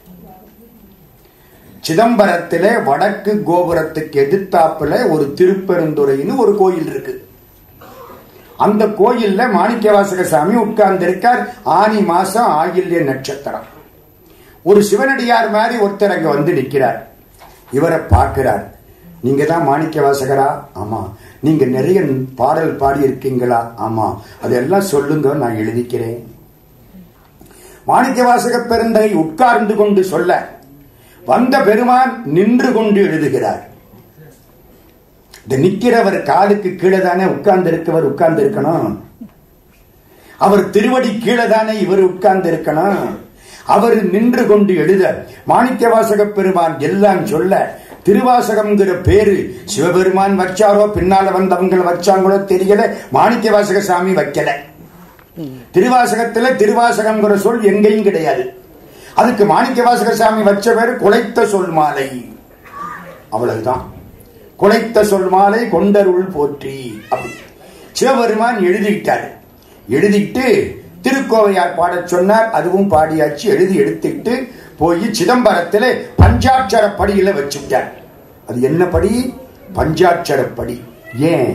சிதம்பரத்திலே வடக்கு கோபுரத்துக்கு எதிர்த்தாப்புல ஒரு திருப்பெருந்துறைன்னு ஒரு கோயில் இருக்கு அந்த கோயில்ல மாணிக்கவாசக சாமி உட்கார்ந்து இருக்கார் ஆனி மாசம் ஆயில்ய நட்சத்திரம் ஒரு சிவனடியார் மாதிரி ஒருத்தர் அங்க வந்து நிற்கிறார் இவரை பார்க்கிறார் நீங்க தான் மாணிக்க வாசகரா ஆமா நீங்க நிறைய பாடல் பாடி இருக்கீங்களா ஆமா அதெல்லாம் சொல்லுங்க நான் எழுதிக்கிறேன் மாணிக்க வாசக பெருந்தகை உட்கார்ந்து கொண்டு சொல்ல வந்த பெருமான் நின்று கொண்டு எழுதுகிறார் இந்த நிக்கிறவர் காலுக்கு கீழே தானே உட்கார்ந்து இருக்கவர் உட்கார்ந்து இருக்கணும் அவர் திருவடி கீழே தானே இவர் உட்கார்ந்து இருக்கணும் அவர் நின்று கொண்டு எழுத மாணிக்க வாசக பெருமான் எல்லாம் சொல்ல திருவாசகம்ங்கிற பேரு சிவபெருமான் வச்சாரோ பின்னால வந்தவங்களை வச்சாங்களோ தெரியல மாணிக்க வாசக சாமி வைக்கல திருவாசகத்துல திருவாசகம்ங்கிற சொல் எங்கேயும் கிடையாது அதுக்கு மாணிக்க வாசக சாமி வச்ச பேரு குலைத்த சொல் மாலை அவ்வளவுதான் குலைத்த சொல் மாலை கொண்டருள் போற்றி அப்படி சிவபெருமான் எழுதிட்டாரு எழுதிட்டு திருக்கோவையார் பாடச் சொன்னார் அதுவும் பாடியாச்சு எழுதி எடுத்துட்டு போய் சிதம்பரத்தில் பஞ்சாட்சர படியில வச்சுட்டார் அது என்ன படி பஞ்சாட்சர படி ஏன்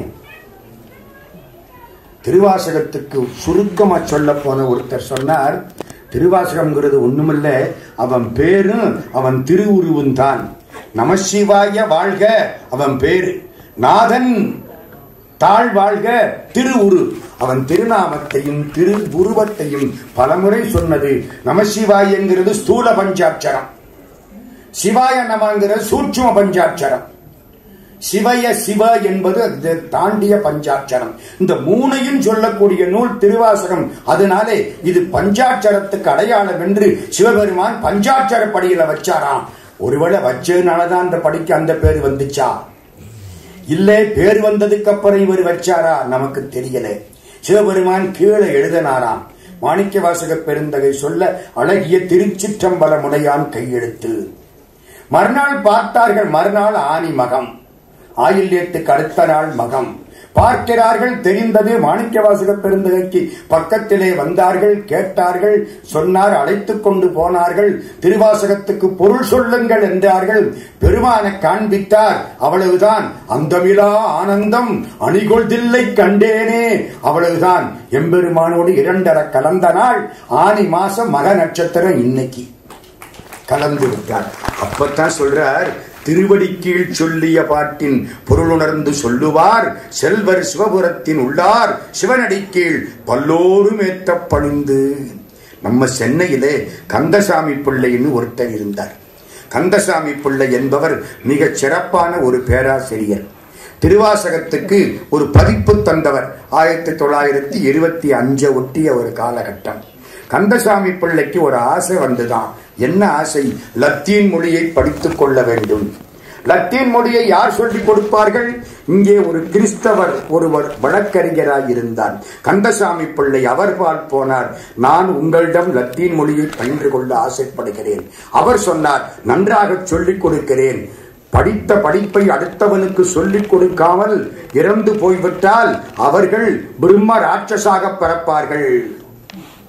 திருவாசகத்துக்கு சுருக்கமா சொல்ல போன ஒருத்தர் சொன்னார் திருவாசகம்ங்கிறது ஒண்ணுமில்ல அவன் பேரும் அவன் திருவுருவும் தான் நமசிவாய வாழ்க அவன் பேரு நாதன் தாழ் வாழ்க திருவுரு அவன் திருநாமத்தையும் திரு உருவத்தையும் பலமுறை சொன்னது நமசிவாயங்கிறது ஸ்தூல பஞ்சாட்சரம் சிவாய நமங்கிற சூட்சும பஞ்சாட்சரம் சிவய சிவ என்பது அது தாண்டிய பஞ்சாட்சரம் இந்த மூணையும் சொல்லக்கூடிய நூல் திருவாசகம் அதனாலே இது பஞ்சாட்சரத்துக்கு அடையாளம் என்று சிவபெருமான் பஞ்சாட்சர படியில வச்சாராம் ஒருவேளை வச்சதுனாலதான் அந்த படிக்கு அந்த பேர் வந்துச்சா இல்ல பேர் வந்ததுக்கு அப்புறம் இவர் வச்சாரா நமக்கு தெரியல சிவபெருமான் கீழே எழுதினாராம் மாணிக்க வாசக பெருந்தகை சொல்ல அழகிய திருச்சிற்றம்பலமுடையான் கையெழுத்து மறுநாள் பார்த்தார்கள் மறுநாள் ஆனி மகம் ஆயில்யத்துக்கு அடுத்த நாள் மகம் பார்க்கிறார்கள் தெரிந்தது மாணிக்க வாசக பெருந்தகைக்கு பக்கத்திலே வந்தார்கள் கேட்டார்கள் சொன்னார் அழைத்துக் கொண்டு போனார்கள் திருவாசகத்துக்கு பொருள் சொல்லுங்கள் என்றார்கள் பெருமான காண்பித்தார் அவ்வளவுதான் அந்தமிலா ஆனந்தம் அணிகொள்தில்லை கண்டேனே அவ்வளவுதான் எம்பெருமானோடு இரண்டர கலந்த நாள் ஆனி மாசம் மக நட்சத்திரம் இன்னைக்கு கலந்து விட்டார் அப்பத்தான் சொல்றார் திருவடி கீழ் சொல்லிய பாட்டின் பொருளுணர்ந்து சொல்லுவார் செல்வர் சிவபுரத்தின் உள்ளார் சிவனடி கீழ் பல்லோரும் ஏற்ற பணிந்து நம்ம சென்னையிலே கந்தசாமி பிள்ளைன்னு ஒருத்தர் இருந்தார் கந்தசாமி பிள்ளை என்பவர் மிகச் சிறப்பான ஒரு பேராசிரியர் திருவாசகத்துக்கு ஒரு பதிப்பு தந்தவர் ஆயிரத்தி தொள்ளாயிரத்தி இருபத்தி அஞ்சை ஒட்டிய ஒரு காலகட்டம் கந்தசாமி பிள்ளைக்கு ஒரு ஆசை வந்துதான் என்ன ஆசை லத்தீன் மொழியை படித்துக் கொள்ள வேண்டும் லத்தீன் மொழியை யார் சொல்லிக் கொடுப்பார்கள் இங்கே ஒரு கிறிஸ்தவர் ஒருவர் வழக்கறிஞராய் இருந்தார் கந்தசாமி பிள்ளை அவர்பால் போனார் நான் உங்களிடம் லத்தீன் மொழியை பயின்று கொள்ள ஆசைப்படுகிறேன் அவர் சொன்னார் நன்றாக சொல்லிக் கொடுக்கிறேன் படித்த படிப்பை அடுத்தவனுக்கு சொல்லிக் கொடுக்காமல் இறந்து போய்விட்டால் அவர்கள் பிரம்ம ராட்சசாக பிறப்பார்கள்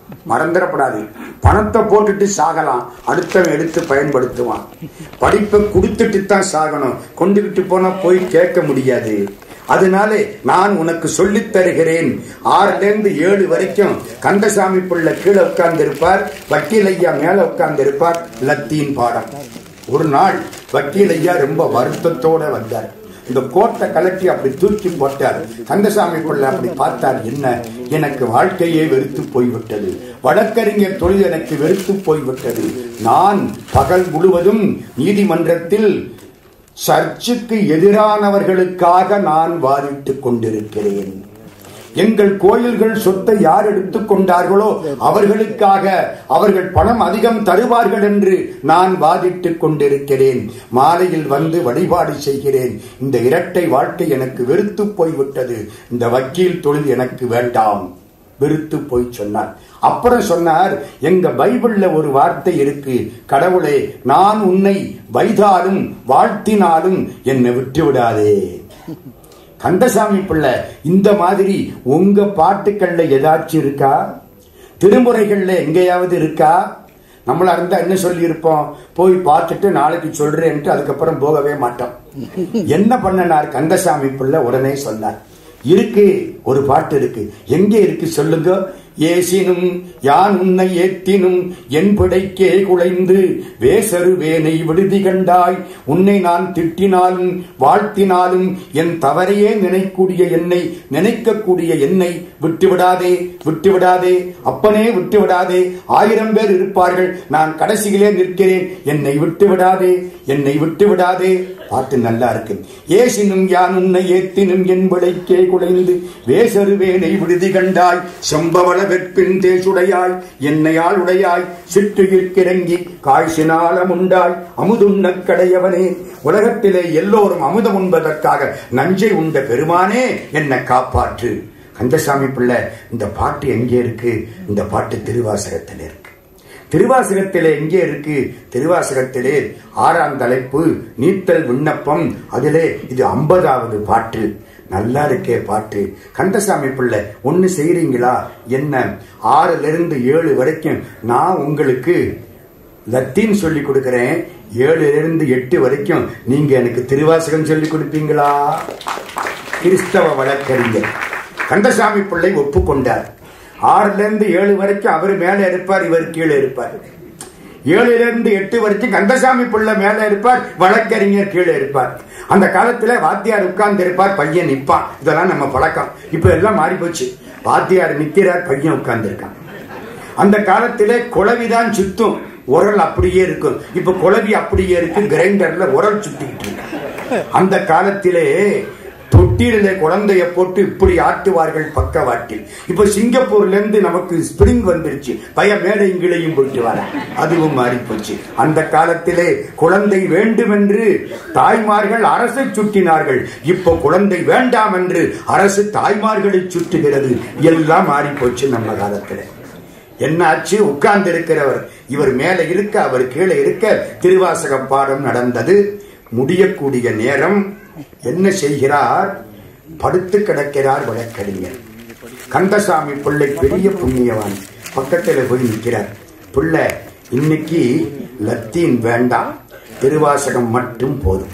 மறந்துடப்படாது பணத்தை போட்டுட்டு சாகலாம் அடுத்தவன் எடுத்து பயன்படுத்துவான் படிப்பை கொடுத்துட்டு தான் சாகணும் கொண்டுகிட்டு போனா போய் கேட்க முடியாது அதனால நான் உனக்கு சொல்லித் தருகிறேன் ஆறுல இருந்து ஏழு வரைக்கும் கந்தசாமி பிள்ளை கீழே உட்கார்ந்து இருப்பார் வக்கீல் ஐயா மேல உட்கார்ந்து இருப்பார் லத்தீன் பாடம் ஒரு நாள் வக்கீல் ஐயா ரொம்ப வருத்தத்தோட வந்தார் இந்த கோட்டை கலட்டி அப்படி தூக்கி போட்டார் கந்தசாமி பிள்ளை அப்படி பார்த்தார் என்ன எனக்கு வாழ்க்கையே வெறுத்து போய்விட்டது வழக்கறிஞர் தொழில் எனக்கு வெறுத்து போய்விட்டது நான் பகல் முழுவதும் நீதிமன்றத்தில் சர்ச்சுக்கு எதிரானவர்களுக்காக நான் வாதிட்டுக் கொண்டிருக்கிறேன் எங்கள் கோயில்கள் சொத்தை யார் எடுத்துக் கொண்டார்களோ அவர்களுக்காக அவர்கள் பணம் அதிகம் தருவார்கள் என்று நான் வாதிட்டுக் கொண்டிருக்கிறேன் மாலையில் வந்து வழிபாடு செய்கிறேன் இந்த இரட்டை வாழ்க்கை எனக்கு வெறுத்து போய்விட்டது இந்த வக்கீல் தொழில் எனக்கு வேண்டாம் வெறுத்து போய் சொன்னார் அப்புறம் சொன்னார் எங்க பைபிள்ல ஒரு வார்த்தை இருக்கு கடவுளே நான் உன்னை வைதாலும் வாழ்த்தினாலும் என்னை விட்டு விடாதே கந்தசாமி பிள்ளை இந்த மாதிரி உங்க பாட்டுக்கள்ல ஏதாச்சும் இருக்கா திருமுறைகள்ல எங்கேயாவது இருக்கா நம்மளா இருந்தா என்ன சொல்லி இருப்போம் போய் பார்த்துட்டு நாளைக்கு சொல்றேன்ட்டு அதுக்கப்புறம் போகவே மாட்டோம் என்ன பண்ணனார் கந்தசாமி பிள்ளை உடனே சொன்னார் இருக்கு ஒரு பாட்டு இருக்கு எங்க இருக்கு சொல்லுங்க ஏசினும் யான் உன்னை ஏத்தினும் என் பிடைக்கே குலைந்து வேசரு வேனை விடுதி கண்டாய் உன்னை நான் திட்டினாலும் வாழ்த்தினாலும் என் தவறையே நினைக்கூடிய என்னை நினைக்கக்கூடிய என்னை விட்டுவிடாதே விட்டுவிடாதே அப்பனே விட்டுவிடாதே ஆயிரம் பேர் இருப்பார்கள் நான் கடைசியிலே நிற்கிறேன் என்னை விட்டுவிடாதே என்னை விட்டுவிடாதே பாட்டு நல்லா இருக்கு ஏசினும் யான் உன்னை ஏத்தினும் என் விடைக்கே குலைந்து வேசரு வேனை விடுதி கண்டாய் செம்பவள வெற்பின் தேசுடையாய் என்னையால் உடையாய் சிற்றுயிர் கிறங்கி காய்ச்சினாலம் உண்டாய் அமுதுண்ண கடையவனே உலகத்திலே எல்லோரும் அமுதம் உண்பதற்காக நஞ்சை உண்ட பெருமானே என்னை காப்பாற்று கந்தசாமி பிள்ளை இந்த பாட்டு எங்கே இருக்கு இந்த பாட்டு திருவாசகத்தில் இருக்கு திருவாசகத்திலே எங்கே இருக்கு திருவாசகத்திலே ஆறாம் தலைப்பு நீத்தல் விண்ணப்பம் அதிலே இது ஐம்பதாவது பாட்டு நல்லா இருக்கே பாட்டு கந்தசாமி பிள்ளை ஒன்னு செய்றீங்களா என்ன ஆறுல இருந்து ஏழு வரைக்கும் நான் உங்களுக்கு லத்தீன் சொல்லி கொடுக்கிறேன் ஏழுல இருந்து எட்டு வரைக்கும் நீங்க எனக்கு திருவாசகம் சொல்லி கொடுப்பீங்களா கிறிஸ்தவ வழக்கறிஞர் கந்தசாமி பிள்ளை ஒப்புக்கொண்டார் ஆறுல இருந்து ஏழு வரைக்கும் அவர் மேல இருப்பார் இவர் கீழே இருப்பார் ஏழுல இருந்து எட்டு வரைக்கும் கந்தசாமி பிள்ளை மேல இருப்பார் வழக்கறிஞர் கீழே இருப்பார் அந்த காலத்துல வாத்தியார் உட்கார்ந்து இருப்பார் பையன் நிப்பான் இதெல்லாம் நம்ம பழக்கம் இப்ப எல்லாம் மாறி போச்சு வாத்தியார் நிக்கிறார் பையன் உட்கார்ந்து இருக்கான் அந்த காலத்திலே குளவிதான் சுத்தும் உரல் அப்படியே இருக்கும் இப்ப குளவி அப்படியே இருக்கு கிரைண்டர்ல உரல் சுத்திக்கிட்டு இருக்கு அந்த காலத்திலே தொட்டிலே குழந்தைய போட்டு இப்படி ஆட்டுவார்கள் பக்கவாட்டில் இப்ப சிங்கப்பூர்ல இருந்து நமக்கு ஸ்பிரிங் வந்துருச்சு பய மேடைங்கிலையும் போயிட்டு வர அதுவும் மாறி போச்சு அந்த காலத்திலே குழந்தை வேண்டும் என்று தாய்மார்கள் அரசை சுட்டினார்கள் இப்போ குழந்தை வேண்டாம் என்று அரசு தாய்மார்களை சுட்டுகிறது எல்லாம் மாறி போச்சு நம்ம காலத்துல என்னாச்சு உட்கார்ந்து இருக்கிறவர் இவர் மேல இருக்க அவர் கீழே இருக்க திருவாசக பாடம் நடந்தது முடியக்கூடிய நேரம் என்ன செய்கிறார் படுத்து கிடக்கிறார் வழக்கறிஞர் கந்தசாமி பிள்ளை பெரிய புண்ணியவான் பக்கத்துல போய் நிற்கிறார் பிள்ளை இன்னைக்கு லத்தீன் வேண்டாம் திருவாசகம் மட்டும் போதும்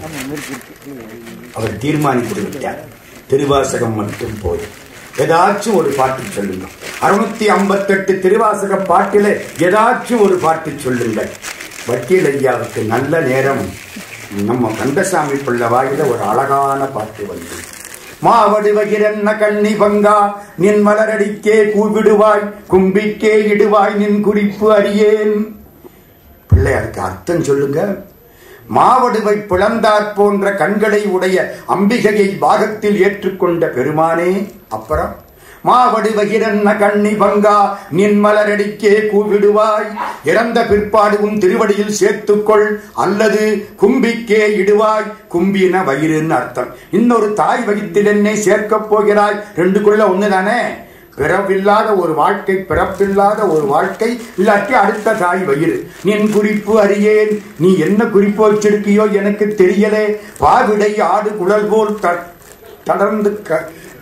அவர் தீர்மானித்து விட்டார் திருவாசகம் மட்டும் போதும் ஏதாச்சும் ஒரு பாட்டு சொல்லுங்க அறுநூத்தி ஐம்பத்தெட்டு திருவாசக பாட்டில ஏதாச்சும் ஒரு பாட்டு சொல்லுங்கள் வக்கீல் ஐயாவுக்கு நல்ல நேரம் நம்ம கந்தசாமி பிள்ளை வாயில ஒரு அழகான பாட்டு வந்து மாவடு வகிரன்ன கண்ணி பங்கா நின் மலரடிக்கே கூவிடுவாய் கும்பிக்கே இடுவாய் நின் குறிப்பு அறியேன் பிள்ளை அதுக்கு அர்த்தம் சொல்லுங்க மாவடுவை பிளந்தாற் போன்ற கண்களை உடைய அம்பிகையை பாகத்தில் ஏற்றுக்கொண்ட பெருமானே அப்புறம் மாவடு வகிரன்ன கண்ணி பங்கா நின் மலரடிக்கே கூவிடுவாய் இறந்த பிற்பாடு உன் திருவடியில் சேர்த்துக்கொள் அல்லது கும்பிக்கே இடுவாய் கும்பின வயிறுன்னு அர்த்தம் இன்னொரு தாய் வகித்தில் என்னை சேர்க்கப் போகிறாய் ரெண்டு குள்ள ஒண்ணுதானே பிறப்பில்லாத ஒரு வாழ்க்கை பிறப்பில்லாத ஒரு வாழ்க்கை இல்லாட்டி அடுத்த தாய் வயிறு நின் குறிப்பு அறியேன் நீ என்ன குறிப்பு வச்சிருக்கியோ எனக்கு தெரியலே பாவிடை ஆடு குழல் போல் த- தளர்ந்து க-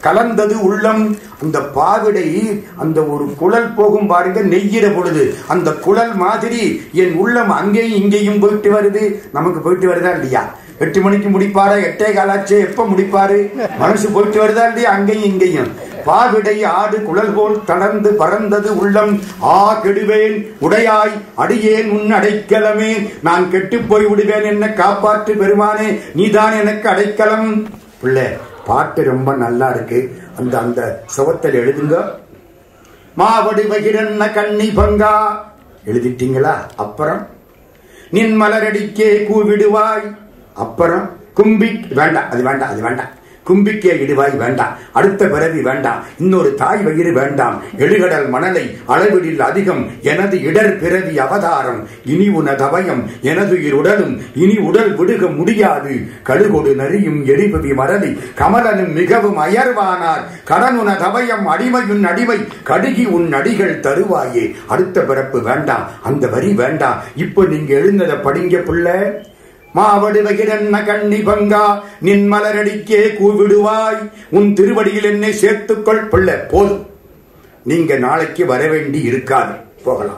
கலந்தது உள்ளம் அந்த பாவிடை அந்த ஒரு குழல் போகும் பாருங்க நெய்யிற பொழுது அந்த குழல் மாதிரி என் உள்ளம் அங்கேயும் இங்கேயும் போயிட்டு வருது நமக்கு போயிட்டு வருதா இல்லையா எட்டு மணிக்கு முடிப்பாரா எட்டே காலாச்சே எப்ப முடிப்பாரு மனசு போயிட்டு வருதா இல்லையா அங்கேயும் இங்கேயும் பாவிடை ஆடு குழல் போல் தளர்ந்து பறந்தது உள்ளம் ஆ கெடுவேன் உடையாய் அடியேன் உன் அடைக்கலமே நான் கெட்டு போய் விடுவேன் என்ன காப்பாற்று பெருமானே நீதான் எனக்கு அடைக்கலம் பிள்ளை பாட்டு ரொம்ப நல்லா இருக்கு அந்த அந்த சுவத்தில் எழுதுங்க மாவடு வகிரன்ன கண்ணி பங்கா எழுதிட்டீங்களா அப்புறம் நின் மலரடிக்கே கூவிடுவாய் அப்புறம் கும்பி வேண்டாம் அது வேண்டாம் அது வேண்டாம் கும்பிக்கே இடுவாய் வேண்டாம் அடுத்த பிறவி வேண்டாம் இன்னொரு தாய் வயிறு வேண்டாம் எழுகடல் மணலை அளவிடில் அதிகம் எனது இடர் பிறவி அவதாரம் இனி உனதவயம் எனது உடலும் இனி உடல் விடுக முடியாது கடுகொடு நரியும் எரிபவி மரளி கமலனும் மிகவும் அயர்வானார் கடனுனதவயம் அடிமையுன் அடிமை கடுகி உன் அடிகள் தருவாயே அடுத்த பிறப்பு வேண்டாம் அந்த வரி வேண்டாம் இப்போ நீங்க எழுந்ததை படிங்க புள்ள மாவடு வகிரன்ன கண்ணி பங்கா நின் மலரடிக்கே கூவிடுவாய் உன் திருவடியில் என்னை சேர்த்துக்கொள் பிள்ளை போதும் நீங்க நாளைக்கு வர வேண்டி இருக்காது போகலாம்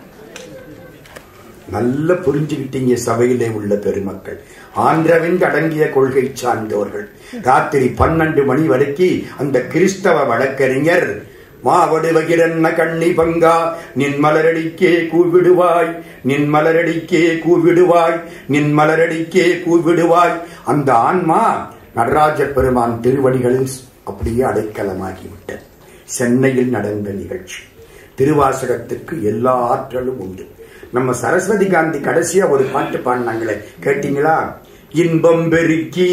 நல்ல புரிஞ்சுக்கிட்டீங்க சபையிலே உள்ள பெருமக்கள் ஆந்திரவின் அடங்கிய கொள்கை சார்ந்தவர்கள் ராத்திரி பன்னெண்டு மணி வரைக்கும் அந்த கிறிஸ்தவ வழக்கறிஞர் மாவடு வகிரன்ன கண்ணி பங்கா நின் மலரடிக்கே கூவிடுவாய் நின் மலரடிக்கே கூவிடுவாய் நின் மலரடிக்கே கூவிடுவாய் அந்த ஆன்மா நடராஜ பெருமான் திருவடிகளில் அப்படியே அடைக்கலமாகிவிட்டது சென்னையில் நடந்த நிகழ்ச்சி திருவாசகத்துக்கு எல்லா ஆற்றலும் உண்டு நம்ம சரஸ்வதி காந்தி கடைசியா ஒரு பாட்டு பாடினாங்களே கேட்டீங்களா இன்பம் பெருக்கி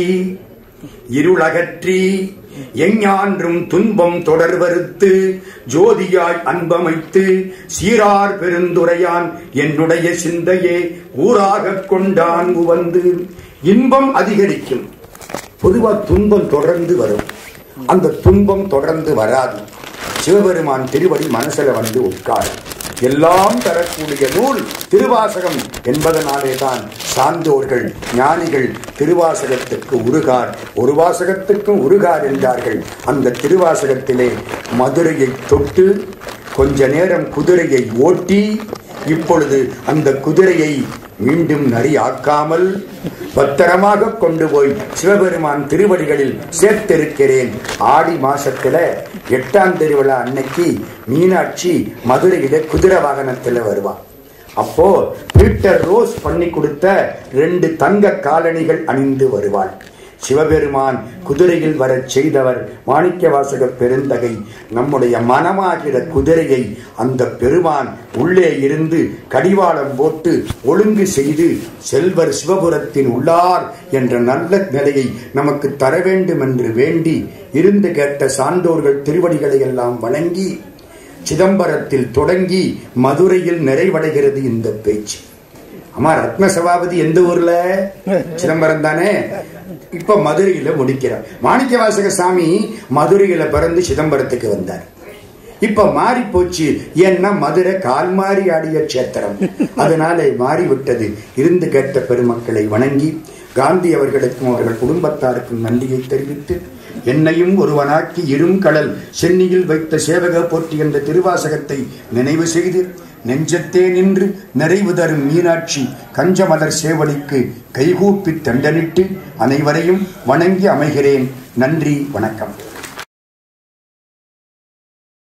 இருளகற்றி எஞ்ஞான்றும் துன்பம் தொடர்வறுத்து ஜோதியாய் அன்பமைத்து சீரார் பெருந்துரையான் என்னுடைய சிந்தையே ஊராகக் கொண்டான் உவந்து இன்பம் அதிகரிக்கும் பொதுவா துன்பம் தொடர்ந்து வரும் அந்த துன்பம் தொடர்ந்து வராது சிவபெருமான் திருவடி மனசுல வந்து உட்காரு எல்லாம் தரக்கூடிய நூல் திருவாசகம் என்பதனாலே தான் சான்றோர்கள் ஞானிகள் திருவாசகத்துக்கு உருகார் ஒரு வாசகத்துக்கும் உருகார் என்றார்கள் அந்த திருவாசகத்திலே மதுரையை தொட்டு கொஞ்ச நேரம் குதிரையை ஓட்டி இப்பொழுது அந்த குதிரையை மீண்டும் நரி ஆக்காமல் பத்திரமாக கொண்டு போய் சிவபெருமான் திருவடிகளில் சேர்த்திருக்கிறேன் ஆடி மாசத்துல எட்டாம் திருவிழா அன்னைக்கு மீனாட்சி மதுரையில குதிரை வாகனத்துல வருவான் அப்போ பீட்டர் ரோஸ் பண்ணி கொடுத்த ரெண்டு தங்க காலணிகள் அணிந்து வருவாள் சிவபெருமான் குதிரையில் வரச் செய்தவர் மாணிக்கவாசக பெருந்தகை நம்முடைய மனமாகிற குதிரையை அந்த பெருமான் உள்ளே இருந்து கடிவாளம் போட்டு ஒழுங்கு செய்து செல்வர் சிவபுரத்தின் உள்ளார் என்ற நல்ல நிலையை நமக்கு தர வேண்டும் என்று வேண்டி இருந்து கேட்ட சான்றோர்கள் திருவடிகளை எல்லாம் வணங்கி சிதம்பரத்தில் தொடங்கி மதுரையில் நிறைவடைகிறது இந்த பேச்சு அம்மா ரத்ன சபாபதி எந்த ஊர்ல சிதம்பரம் தானே இப்ப மதுரையில முடிக்கிறார் மாணிக்க வாசக சாமி மதுரையில பிறந்து சிதம்பரத்துக்கு வந்தார் இப்ப மாறி போச்சு ஏன்னா மதுரை கால் மாறி ஆடிய கஷேத்திரம் அதனால மாறி விட்டது இருந்து கேட்ட பெருமக்களை வணங்கி காந்தி அவர்களுக்கும் அவர்கள் குடும்பத்தாருக்கும் நன்றியை தெரிவித்து என்னையும் ஒருவனாக்கி இரும் கடல் சென்னியில் வைத்த சேவக போற்றி என்ற திருவாசகத்தை நினைவு செய்து நெஞ்சத்தே நின்று நிறைவு தரும் மீனாட்சி கஞ்சமலர் சேவலிக்கு கைகூப்பி தண்டனிட்டு அனைவரையும் வணங்கி அமைகிறேன் நன்றி வணக்கம்